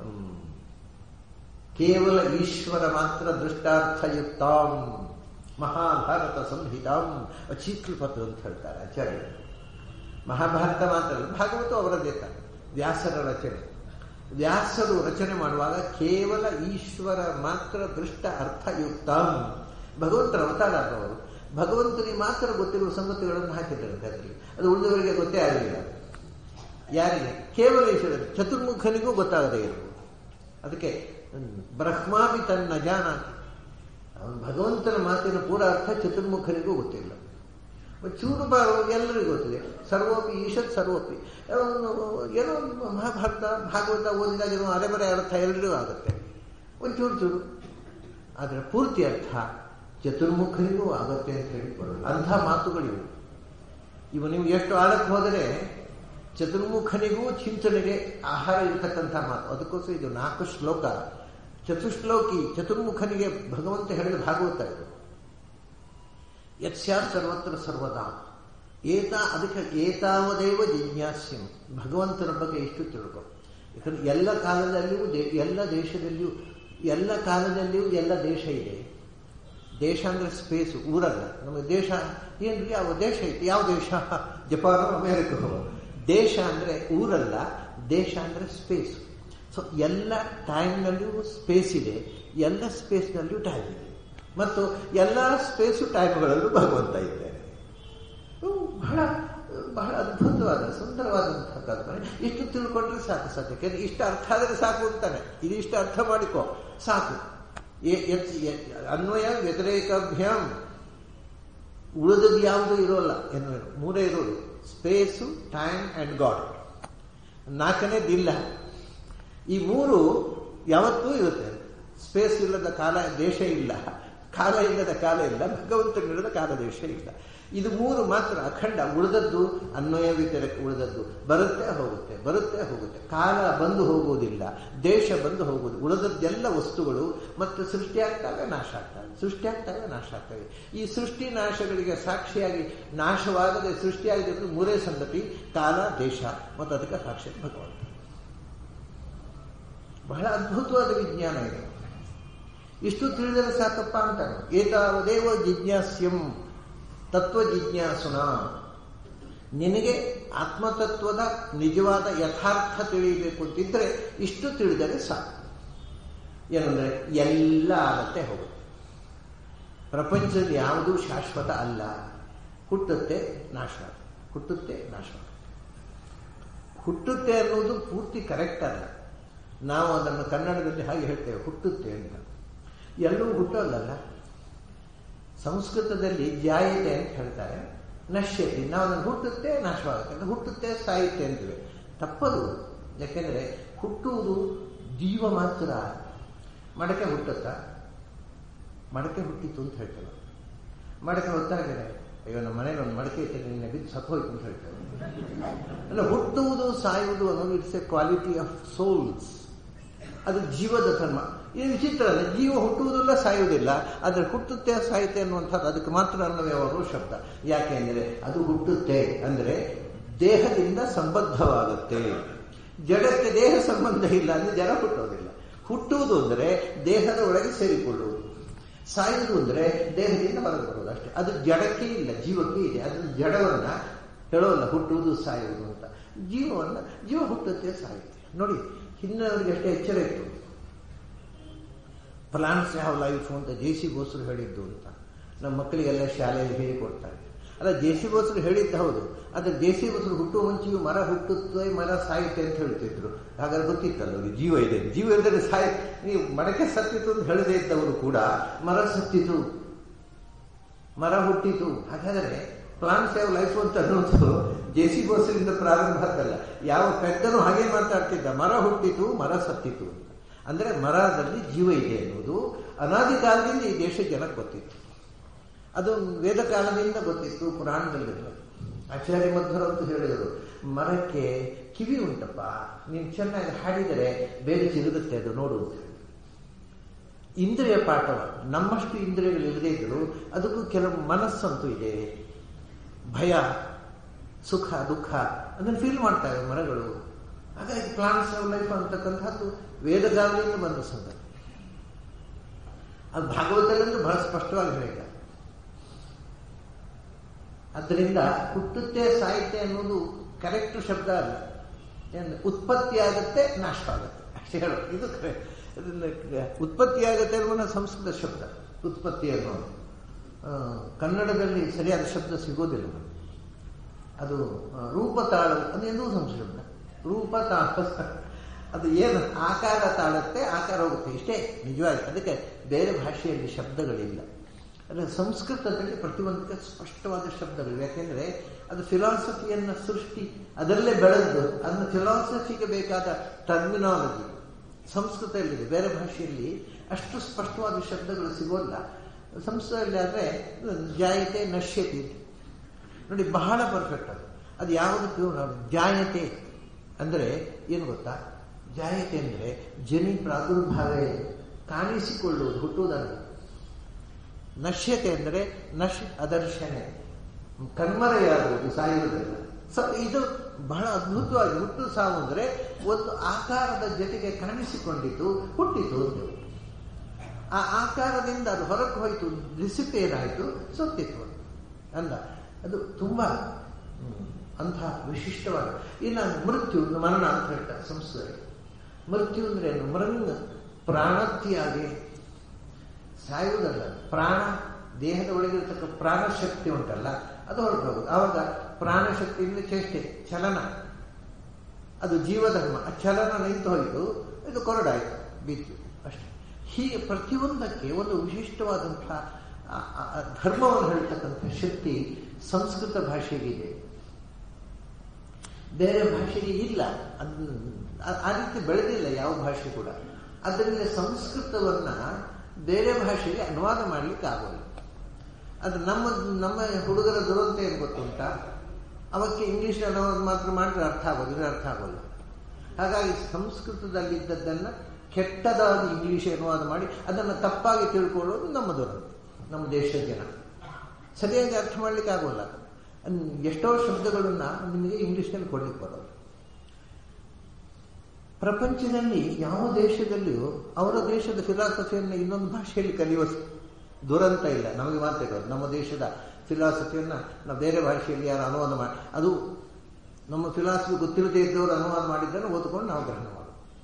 ಕೇವಲ ಈಶ್ವರ ಮಾತ್ರ ದೃಷ್ಟಾರ್ಥಯುಕ್ತಾಂ ಮಹಾಭಾರತ ಸಂಹಿತಾಂ ಅಚೀಕಲ್ಪತು ಅಂತ ಹೇಳ್ತಾರೆ ಆಚಾರ್ಯ ಮಹಾಭಾರತ ಮಾತ್ರ ಭಾಗವತ ಅವರದ್ದೇ ವ್ಯಾಸರ ರಚನೆ ವ್ಯಾಸರು ರಚನೆ ಮಾಡುವಾಗ ಕೇವಲ ಈಶ್ವರ ಮಾತ್ರ ದೃಷ್ಟ ಅರ್ಥಯುಕ್ತಾಂ ಭಗವಂತನ ಅವತಾರ ಅವರು ಭಗವಂತನಿಗೆ ಮಾತ್ರ ಗೊತ್ತಿರುವ ಸಂಗತಿಗಳನ್ನು ಹಾಕಿದ್ದಾರೆ ಅದರಲ್ಲಿ ಅದು ಉಳಿದವರಿಗೆ ಗೊತ್ತೇ ಆಗಲಿಲ್ಲ ಯಾರಿಗೆ ಕೇವಲ ಈಶ್ವರ ಚತುರ್ಮುಖನಿಗೂ ಗೊತ್ತಾಗದೇ ಇರಬಹುದು ಅದಕ್ಕೆ ಬ್ರಹ್ಮಾಪಿ ತನ್ನ ಜಾನಾತಿ ಅವನು ಭಗವಂತನ ಮಾತಿನ ಪೂರ ಅರ್ಥ ಚತುರ್ಮುಖನಿಗೂ ಗೊತ್ತಿಲ್ಲ ಚೂರು ಬಾರು ಎಲ್ಲರಿಗೂ ಗೊತ್ತಿದೆ ಸರ್ವೋಪಿ ಈಶತ್ ಸರ್ವೋಪಿ ಏನೋ ಮಹಾಭಾರತ ಭಾಗವತ ಓದಿದಾಗ ಏನೋ ಅರೆಬರೆ ಅರ್ಥ ಎಲ್ಲರಿಗೂ ಆಗುತ್ತೆ ಒಂಚೂರು ಚೂರು ಆದರೆ ಪೂರ್ತಿ ಅರ್ಥ ಚತುರ್ಮುಖನಿಗೂ ಆಗುತ್ತೆ ಅಂತ ಹೇಳಿ ಬರೋಲ್ಲ ಅಂಥ ಮಾತುಗಳಿವು ಇವು ನೀವು ಎಷ್ಟು ಆಳಕ್ಕೆ ಹೋದರೆ ಚತುರ್ಮುಖನಿಗೂ ಚಿಂತನೆಗೆ ಆಹಾರ ಇರತಕ್ಕಂಥ ಮಾತು ಅದಕ್ಕೋಸ್ಕರ ಇದು ನಾಲ್ಕು ಶ್ಲೋಕ ಚತುಶ್ಲೋಕಿ ಚತುರ್ಮುಖನಿಗೆ ಭಗವಂತ ಹೇಳಿದ ಭಾಗವತ ಇದು ಯತ್ಸ್ಯಾತ್ ಸರ್ವತ್ರ ಸರ್ವದಾ ಏತ ಅದಕ್ಕೆ ಏತಾವದೇವ ಜಿಜ್ಞಾಸ್ಯಂ ಭಗವಂತನ ಬಗ್ಗೆ ಇಷ್ಟು ತಿಳ್ಕೊ ಯಾಕಂದ್ರೆ ಎಲ್ಲ ಕಾಲದಲ್ಲಿಯೂ ಎಲ್ಲ ದೇಶದಲ್ಲಿಯೂ ಎಲ್ಲ ಕಾಲದಲ್ಲಿಯೂ ಎಲ್ಲ ದೇಶ ಇದೆ ದೇಶ ಅಂದ್ರೆ ಸ್ಪೇಸ್ ಊರಲ್ಲ ನಮಗೆ ದೇಶ ಏನ್ರಿ ಯಾವ ದೇಶ ಐತಿ ಯಾವ ದೇಶ ಜಪಾನು ಅಮೇರಿಕಾ ದೇಶ ಅಂದ್ರೆ ಊರಲ್ಲ ದೇಶ ಅಂದ್ರೆ ಸ್ಪೇಸ್ ಸೊ ಎಲ್ಲ ಟೈಮ್ನಲ್ಲಿಯೂ ಸ್ಪೇಸ್ ಇದೆ ಎಲ್ಲ ಸ್ಪೇಸ್ನಲ್ಲಿಯೂ ಟೈಮ್ ಇದೆ ಮತ್ತು ಎಲ್ಲ ಸ್ಪೇಸು ಟೈಮ್ಗಳಲ್ಲೂ ಭಗವಂತ ಇದ್ದಾರೆ ಇವು ಬಹಳ ಬಹಳ ಅದ್ಭುತವಾದ ಸುಂದರವಾದಂತಹ ಕಲ್ಪನೆ ಇಷ್ಟು ತಿಳ್ಕೊಂಡ್ರೆ ಸಾಕು ಸದ್ಯಕ್ಕೆ ಇಷ್ಟು ಅರ್ಥ ಆದರೆ ಸಾಕು ಅಂತಾನೆ ಇದು ಇಷ್ಟು ಅರ್ಥ ಮಾಡಿಕೋ ಸಾಕು ಅನ್ವಯ ವ್ಯತಿರೇಕಾಭ್ಯಾಮ್ ಉಳಿದದ್ದು ಯಾವುದು ಇರೋಲ್ಲ ಏನು ಮೂರೇ ಇರೋದು ಸ್ಪೇಸು ಟೈಮ್ ಅಂಡ್ ಗಾಡ್ ನಾಲ್ಕನೇದಿಲ್ಲ ಈ ಮೂರು ಯಾವತ್ತೂ ಇರುತ್ತೆ ಸ್ಪೇಸ್ ಇಲ್ಲದ ಕಾಲ ದೇಶ ಇಲ್ಲ ಕಾಲ ಇಲ್ಲದ ಕಾಲ ಇಲ್ಲ ಭಗವಂತನಿಲ್ಲದ ಕಾಲ ದೇಶ ಇಲ್ಲ ಇದು ಮೂರು ಮಾತ್ರ ಅಖಂಡ ಉಳಿದದ್ದು ಅನ್ವಯ ವ್ಯತಿರೇಕ ಉಳಿದದ್ದು ಬರುತ್ತೆ ಹೋಗುತ್ತೆ ಬರುತ್ತೆ ಹೋಗುತ್ತೆ ಕಾಲ ಬಂದು ಹೋಗುವುದಿಲ್ಲ ದೇಶ ಬಂದು ಹೋಗುವುದು ಉಳಿದದ್ದೆಲ್ಲ ವಸ್ತುಗಳು ಮತ್ತು ಸೃಷ್ಟಿಯಾಗ್ತವೆ ನಾಶ ಆಗ್ತವೆ ಸೃಷ್ಟಿಯಾಗ್ತವೆ ನಾಶ ಆಗ್ತವೆ ಈ ಸೃಷ್ಟಿ ನಾಶಗಳಿಗೆ ಸಾಕ್ಷಿಯಾಗಿ ನಾಶವಾಗದೆ ಸೃಷ್ಟಿಯಾಗದಿದ್ದು ಮೂರೇ ಸಂಗತಿ ಕಾಲ ದೇಶ ಮತ್ತು ಅದಕ್ಕೆ ಸಾಕ್ಷಿ ಭಗವಂತ ಬಹಳ ಅದ್ಭುತವಾದ ವಿಜ್ಞಾನ ಇದೆ ಇಷ್ಟು ತಿಳಿದರೆ ಸಾಕಪ್ಪ ಅಂತಾನೆ ಏತಾವದೇವ ಜಿಜ್ಞಾಸ್ಯಂ ತತ್ವ ಜಿಜ್ಞಾಸುನ ನಿನಗೆ ಆತ್ಮತತ್ವದ ನಿಜವಾದ ಯಥಾರ್ಥ ತಿಳಿಯಬೇಕು ಅಂತಿದ್ರೆ ಇಷ್ಟು ತಿಳಿದರೆ ಸಾಕು ಏನಂದ್ರೆ ಎಲ್ಲ ಆಗತ್ತೆ ಹೋಗುತ್ತೆ ಪ್ರಪಂಚದಲ್ಲಿ ಯಾವುದೂ ಶಾಶ್ವತ ಅಲ್ಲ ಹುಟ್ಟುತ್ತೆ ನಾಶ ಹುಟ್ಟುತ್ತೆ ನಾಶ ಹುಟ್ಟುತ್ತೆ ಅನ್ನೋದು ಪೂರ್ತಿ ಕರೆಕ್ಟ್ ಅಲ್ಲ ನಾವು ಅದನ್ನು ಕನ್ನಡದಲ್ಲಿ ಹಾಗೆ ಹೇಳ್ತೇವೆ ಹುಟ್ಟುತ್ತೆ ಅಂತ ಎಲ್ಲವೂ ಹುಟ್ಟೋಲ್ಲಲ್ಲ ಸಂಸ್ಕೃತದಲ್ಲಿ ಜಾಯತೆ ಅಂತ ಹೇಳ್ತಾರೆ ನಶ್ಯತೆ ನಾವು ಅದನ್ನು ಹುಟ್ಟುತ್ತೆ ನಾಶವಾಗುತ್ತೆ ಅಂತ ಹುಟ್ಟುತ್ತೆ ಸಾಯುತ್ತೆ ಅಂತೀವಿ ತಪ್ಪದು ಯಾಕೆಂದರೆ ಹುಟ್ಟುವುದು ಜೀವ ಮಾತ್ರ ಮಡಕೆ ಹುಟ್ಟುತ್ತಾ ಮಡಕೆ ಹುಟ್ಟಿತು ಅಂತ ಹೇಳ್ತೇವೆ ಮಡಕೆ ಹೊತ್ತಾಗಿದೆ ಅಯ್ಯೋ ನಮ್ಮ ಮನೇಲಿ ಒಂದು ಮಡಕೆ ಇತ್ತು ನಿನ್ನೆ ಬಿದ್ದು ಸತ್ತೋಯ್ತು ಅಂತ ಹೇಳ್ತೇವೆ ಅಲ್ಲ ಹುಟ್ಟುವುದು ಸಾಯುವುದು ಅನ್ನೋದು it's a quality of souls ಅದು ಜೀವದ ಧರ್ಮ ಇದು ವಿಚಿತ್ರ ಅಲ್ಲ ಜೀವ ಹುಟ್ಟುವುದಿಲ್ಲ ಸಾಯುವುದಿಲ್ಲ ಆದರೆ ಹುಟ್ಟುತ್ತೆ ಸಾಯುತ್ತೆ ಅನ್ನುವಂಥದ್ದು ಅದಕ್ಕೆ ಮಾತ್ರ ಅನ್ನವ್ಯವಾಗುವ ಶಬ್ದ ಯಾಕೆಂದರೆ ಅದು ಹುಟ್ಟುತ್ತೆ ಅಂದರೆ ದೇಹದಿಂದ ಸಂಬದ್ಧವಾಗುತ್ತೆ ಜಡಕ್ಕೆ ದೇಹ ಸಂಬಂಧ ಇಲ್ಲ ಅಂದರೆ ಜಡ ಹುಟ್ಟೋದಿಲ್ಲ ಹುಟ್ಟುವುದು ಅಂದರೆ ದೇಹದ ಒಳಗೆ ಸೇರಿಕೊಳ್ಳುವುದು ಸಾಯುವುದು ಅಂದರೆ ದೇಹದಿಂದ ಹೊರಗೆ ಬರುವುದು ಅಷ್ಟೇ ಅದು ಜಡಕ್ಕೆ ಇಲ್ಲ ಜೀವಕ್ಕೆ ಇದೆ ಅದನ್ನು ಜಡವನ್ನ ಹೇಳೋಲ್ಲ ಹುಟ್ಟುವುದು ಸಾಯುವುದು ಅಂತ ಜೀವವನ್ನ ಜೀವ ಹುಟ್ಟುತ್ತೆ ಸಾಯುತ್ತೆ ನೋಡಿ ಹಿಂದಿನವರಿಗೆ ಅಷ್ಟೇ ಎಚ್ಚರ ಇತ್ತು ಪ್ಲಾಂಟ್ಸ್ ಹ್ಯಾವ್ ಲೈಫ್ ಅಂತ ಜೆ ಸಿ ಬೋಸರು ಹೇಳಿದ್ದು ಅಂತ ನಮ್ಮ ಮಕ್ಕಳಿಗೆಲ್ಲ ಶಾಲೆಯಲ್ಲಿ ಹೇಳಿಕೊಡ್ತಾರೆ ಅಲ್ಲ ಜೆ ಸಿ ಬೋಸರು ಹೇಳಿದ್ದು ಹೌದು ಆದರೆ ಜೆ ಸಿ ಬೋಸರು ಹುಟ್ಟುವ ಮುಂಚೆಯೂ ಮರ ಹುಟ್ಟುತ್ತೆ ಮರ ಸಾಯುತ್ತೆ ಅಂತ ಹೇಳ್ತಿದ್ರು ಹಾಗಾದ್ರೆ ಗೊತ್ತಿತ್ತಲ್ಲ ಅವ್ರಿಗೆ ಜೀವ ಇದೆ ಜೀವ ಇಲ್ಲದೆ ಸಾಯ ನೀವು ಮರಕ್ಕೆ ಸತ್ತಿತು ಅಂತ ಹೇಳದೇ ಇದ್ದವರು ಕೂಡ ಮರ ಸತ್ತಿತು ಮರ ಹುಟ್ಟಿತು ಹಾಗಾದರೆ ಪ್ಲಾಂಟ್ಸ್ ಯಾವ ಲೈಫ್ ಅಂತ ಅನ್ನೋದು ಜೆ ಸಿ ಬೋಸರಿಂದ ಪ್ರಾರಂಭ ಆಗಲ್ಲ ಯಾವ ಪೆದ್ದನು ಹಾಗೆ ಮಾತಾಡ್ತಿದ್ದ ಮರ ಹುಟ್ಟಿತು ಮರ ಸತ್ತಿತು ಅಂತ ಅಂದರೆ ಮರದಲ್ಲಿ ಜೀವ ಇದೆ ಎನ್ನುವುದು ಅನಾದಿ ಕಾಲದಿಂದ ಈ ದೇಶ ಜನಕ್ಕೆ ಗೊತ್ತಿತ್ತು ಅದು ವೇದ ಕಾಲದಿಂದ ಗೊತ್ತಿತ್ತು ಪುರಾಣದಲ್ಲಿಲ್ಲ ಆಚಾರ್ಯ ಮಧ್ವರು ಅಂತ ಹೇಳಿದರು ಮರಕ್ಕೆ ಕಿವಿ ಉಂಟಪ್ಪ ನೀನು ಚೆನ್ನಾಗಿ ಹಾಡಿದರೆ ಬೇರೆ ಸಿಗುತ್ತೆ ಅದು ನೋಡು ಅಂತ ಹೇಳಿ ಇಂದ್ರಿಯ ಪಾಠವ ನಮ್ಮಷ್ಟು ಇಂದ್ರಿಯಗಳು ಇಲ್ಲದೇ ಇದ್ದರೂ ಅದಕ್ಕೂ ಕೆಲವು ಮನಸ್ಸಂತೂ ಇದೆ ಭಯ ಸುಖ ದುಃಖ ಅದನ್ನು ಫೀಲ್ ಮಾಡ್ತವೆ ಮರಗಳು ಹಾಗಾಗಿ ಪ್ಲಾಂಟ್ಸ್ ಆಫ್ ಲೈಫ್ ಅಂತಕ್ಕಂಥದ್ದು ವೇದಗಾಲಿಯಿಂದ ಬಂದ ಸಂಗತಿ ಅದು ಭಾಗವತಲ್ಲಂತೂ ಬಹಳ ಸ್ಪಷ್ಟವಾಗಿ ಹೇಳಿದ ಅದರಿಂದ ಹುಟ್ಟುತ್ತೆ ಸಾಯುತ್ತೆ ಅನ್ನೋದು ಕರೆಕ್ಟ್ ಶಬ್ದ ಅಲ್ಲ ಉತ್ಪತ್ತಿ ಆಗುತ್ತೆ ನಾಶ ಆಗುತ್ತೆ ಅಷ್ಟೇ ಹೇಳೋದು ಇದು ಉತ್ಪತ್ತಿ ಆಗುತ್ತೆ ಅನ್ನೋ ಸಂಸ್ಕೃತ ಶಬ್ದ ಉತ್ಪತ್ತಿ ಅನ್ನೋದು ಕನ್ನಡದಲ್ಲಿ ಸರಿಯಾದ ಶಬ್ದ ಸಿಗೋದಿಲ್ಲ ಅದು ರೂಪ ತಾಳ ಅದೇನೂ ಸಂಶಬ್ದ ರೂಪ ತಾಳ ಅದು ಏನು ಆಕಾರ ತಾಳುತ್ತೆ ಆಕಾರ ಹೋಗುತ್ತೆ ಇಷ್ಟೇ ನಿಜವಾಗಿ ಅದಕ್ಕೆ ಬೇರೆ ಭಾಷೆಯಲ್ಲಿ ಶಬ್ದಗಳಿಲ್ಲ ಅಂದರೆ ಸಂಸ್ಕೃತದಲ್ಲಿ ಪ್ರತಿಯೊಂದಕ್ಕೆ ಸ್ಪಷ್ಟವಾದ ಶಬ್ದಗಳು ಯಾಕೆಂದರೆ ಅದು ಫಿಲಾಸಫಿಯನ್ನು ಸೃಷ್ಟಿ ಅದರಲ್ಲೇ ಬೆಳೆದು ಅದನ್ನು ಫಿಲಾಸಫಿಗೆ ಬೇಕಾದ ಟರ್ಮಿನಾಲಜಿ ಸಂಸ್ಕೃತದಲ್ಲಿದೆ ಬೇರೆ ಭಾಷೆಯಲ್ಲಿ ಅಷ್ಟು ಸ್ಪಷ್ಟವಾದ ಶಬ್ದಗಳು ಸಿಗೋಲ್ಲ ಸಂಸ್ಕೃತದಲ್ಲಿ ಆದರೆ ಜಾಯತೆ ನಶ್ಯತೆ ನೋಡಿ ಬಹಳ ಪರ್ಫೆಕ್ಟ್ ಅದು ಅದು ಯಾವುದಕ್ಕೂ ಜಾಯತೆ ಅಂದರೆ ಏನು ಗೊತ್ತಾ ಜಾಯತೆ ಅಂದರೆ ಜನಿ ಪ್ರಾದುರ್ಭಾವೇ ಕಾಣಿಸಿಕೊಳ್ಳುವುದು ಹುಟ್ಟುವುದನ್ನು ನಶ್ಯತೆ ಅಂದರೆ ನಶ್ ಅದರ್ಶನೆ ಕಣ್ಮರೆಯಾಗುವುದು ಸಾಯುವುದಲ್ಲ ಸೊ ಇದು ಬಹಳ ಅದ್ಭುತವಾಗಿ ಹುಟ್ಟು ಸಾವು ಅಂದರೆ ಒಂದು ಆಕಾರದ ಜೊತೆಗೆ ಕಾಣಿಸಿಕೊಂಡಿತು ಹುಟ್ಟಿತು ಅಂತ ಆ ಆಕಾರದಿಂದ ಅದು ಹೊರಕ್ಕೆ ಹೋಯಿತು ಡಿಸಿಪೇರ್ ಆಯಿತು ಸೊತ್ತಿತ್ತು ಅಂದ ಅದು ತುಂಬ ಅಂಥ ವಿಶಿಷ್ಟವಾದ ಇನ್ನು ಮೃತ್ಯು ಮರಣ ಅಂತ ಹೇಳ್ತಾರೆ ಸಂಸ್ಕೃತಿ ಮೃತ್ಯು ಅಂದ್ರೆ ಏನು ಮರಣ ಪ್ರಾಣತ್ಯಾಗಿ ಸಾಯುವುದಲ್ಲ ಪ್ರಾಣ ದೇಹದ ಒಳಗಿರತಕ್ಕ ಪ್ರಾಣಶಕ್ತಿ ಉಂಟಲ್ಲ ಅದು ಹೊರಟೋಗುದು ಆವಾಗ ಪ್ರಾಣಶಕ್ತಿಯಿಂದ ಚೇಷ್ಟೆ ಚಲನ ಅದು ಜೀವಧರ್ಮ ಆ ಚಲನ ನಿಂತು ಹೋಯಿತು ಇದು ಕೊರಡಾಯಿತು ಬಿತ್ತು ಅಷ್ಟೇ ಹೀಗೆ ಪ್ರತಿಯೊಂದಕ್ಕೆ ಒಂದು ವಿಶಿಷ್ಟವಾದಂತಹ ಧರ್ಮವನ್ನು ಹೇಳ್ತಕ್ಕಂಥ ಶಕ್ತಿ ಸಂಸ್ಕೃತ ಭಾಷೆಗಿದೆ ಬೇರೆ ಭಾಷೆಗೆ ಇಲ್ಲ ಆ ರೀತಿ ಬೆಳೆದಿಲ್ಲ ಯಾವ ಭಾಷೆ ಕೂಡ ಅದರಿಂದ ಸಂಸ್ಕೃತವನ್ನ ಬೇರೆ ಭಾಷೆಗೆ ಅನುವಾದ ಮಾಡ್ಲಿಕ್ಕೆ ಆಗೋಲ್ಲ ಅದು ನಮ್ಮ ನಮ್ಮ ಹುಡುಗರ ದುರಂತ ಏನು ಗೊತ್ತುಂಟ ಅವಕ್ಕೆ ಇಂಗ್ಲಿಷ್ ಅನುವಾದ ಮಾತ್ರ ಮಾಡಿದ್ರೆ ಅರ್ಥ ಆಗೋದಿಲ್ಲ ಅರ್ಥ ಆಗೋಲ್ಲ ಹಾಗಾಗಿ ಸಂಸ್ಕೃತದಲ್ಲಿದ್ದದ್ದನ್ನು ಕೆಟ್ಟದಾಗಿ ಇಂಗ್ಲಿಷ್ ಅನುವಾದ ಮಾಡಿ ಅದನ್ನು ತಪ್ಪಾಗಿ ತಿಳ್ಕೊಳ್ಳೋದು ನಮ್ಮ ದುರಂತ ನಮ್ಮ ದೇಶದ ಜನ ಸರಿಯಾಗಿ ಅರ್ಥ ಮಾಡ್ಲಿಕ್ಕೆ ಆಗೋಲ್ಲ ಎಷ್ಟೋ ಶಬ್ದಗಳನ್ನ ನಿಮಗೆ ಇಂಗ್ಲಿಷ್ನಲ್ಲಿ ಕೊಡ್ಲಿಕ್ಕೆ ಬರೋದು ಪ್ರಪಂಚದಲ್ಲಿ ಯಾವ ದೇಶದಲ್ಲಿಯೂ ಅವರ ದೇಶದ ಫಿಲಾಸಫಿಯನ್ನು ಇನ್ನೊಂದು ಭಾಷೆಯಲ್ಲಿ ಕಲಿಯುವ ದುರಂತ ಇಲ್ಲ ನಮಗೆ ಮಾತ್ರ ಇರೋದು ನಮ್ಮ ದೇಶದ ಫಿಲಾಸಫಿಯನ್ನ ನಾವು ಬೇರೆ ಭಾಷೆಯಲ್ಲಿ ಯಾರು ಅನುವಾದ ಮಾಡಿ ಅದು ನಮ್ಮ ಫಿಲಾಸಫಿ ಗೊತ್ತಿರದೇ ಇದ್ದವರು ಅನುವಾದ ಮಾಡಿದ್ದನ್ನು ಓದ್ಕೊಂಡು ನಾವು ಗ್ರಹಣ ಮಾಡೋದು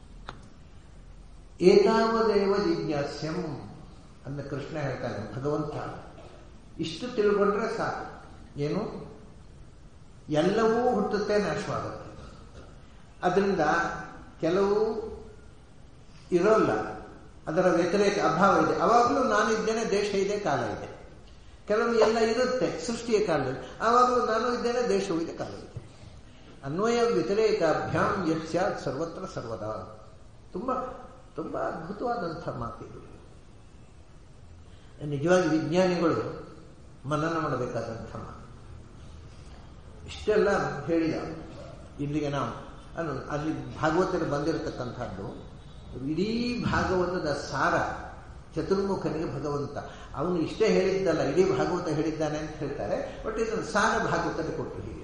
ಏತಾವದೇವ ಜಿಜ್ಞಾಸ್ಯಂ ಅಂದ ಕೃಷ್ಣ ಹೇಳ್ತಾನೆ ಭಗವಂತ ಇಷ್ಟು ತಿಳ್ಕೊಂಡ್ರೆ ಸಾಕು ಏನು ಎಲ್ಲವೂ ಹುಟ್ಟುತ್ತೆ ನಾಶವಾಗುತ್ತೆ ಅದರಿಂದ ಕೆಲವು ಇರೋಲ್ಲ ಅದರ ವ್ಯತಿರೇಕ ಅಭಾವ ಇದೆ ಅವಾಗಲೂ ನಾನಿದ್ದೇನೆ ದೇಶ ಇದೆ ಕಾಲ ಇದೆ ಕೆಲವು ಎಲ್ಲ ಇರುತ್ತೆ ಸೃಷ್ಟಿಯ ಕಾಲದಲ್ಲಿ ಆವಾಗಲೂ ನಾನು ಇದ್ದೇನೆ ದೇಶವೂ ಇದೆ ಕಾಲ ಇದೆ ಅನ್ವಯ ವ್ಯತಿರೇಕ ಅಭ್ಯಾಂ ಯತ್ಸ್ಯಾತ್ ಸರ್ವತ್ರ ಸರ್ವದಾ ತುಂಬ ತುಂಬ ಅದ್ಭುತವಾದಂಥ ಮಾತಿದು ನಿಜವಾಗಿ ವಿಜ್ಞಾನಿಗಳು ಮನನ ಮಾಡಬೇಕಾದಂಥ ಮಾತು ಇಷ್ಟೆಲ್ಲ ಹೇಳಿದ ಇಲ್ಲಿಗೆ ನಾವು ಅನ್ನು ಅಲ್ಲಿ ಭಾಗವತರು ಬಂದಿರತಕ್ಕಂಥದ್ದು ಇಡೀ ಭಾಗವತದ ಸಾರ ಚತುರ್ಮುಖನಿಗೆ ಭಗವಂತ ಅವನು ಇಷ್ಟೇ ಹೇಳಿದ್ದಲ್ಲ ಇಡೀ ಭಾಗವತ ಹೇಳಿದ್ದಾನೆ ಅಂತ ಹೇಳ್ತಾರೆ ಬಟ್ ಇದನ್ನು ಸಾರ ಭಾಗವತಲ್ಲಿ ಕೊಟ್ಟರು ಹೀಗೆ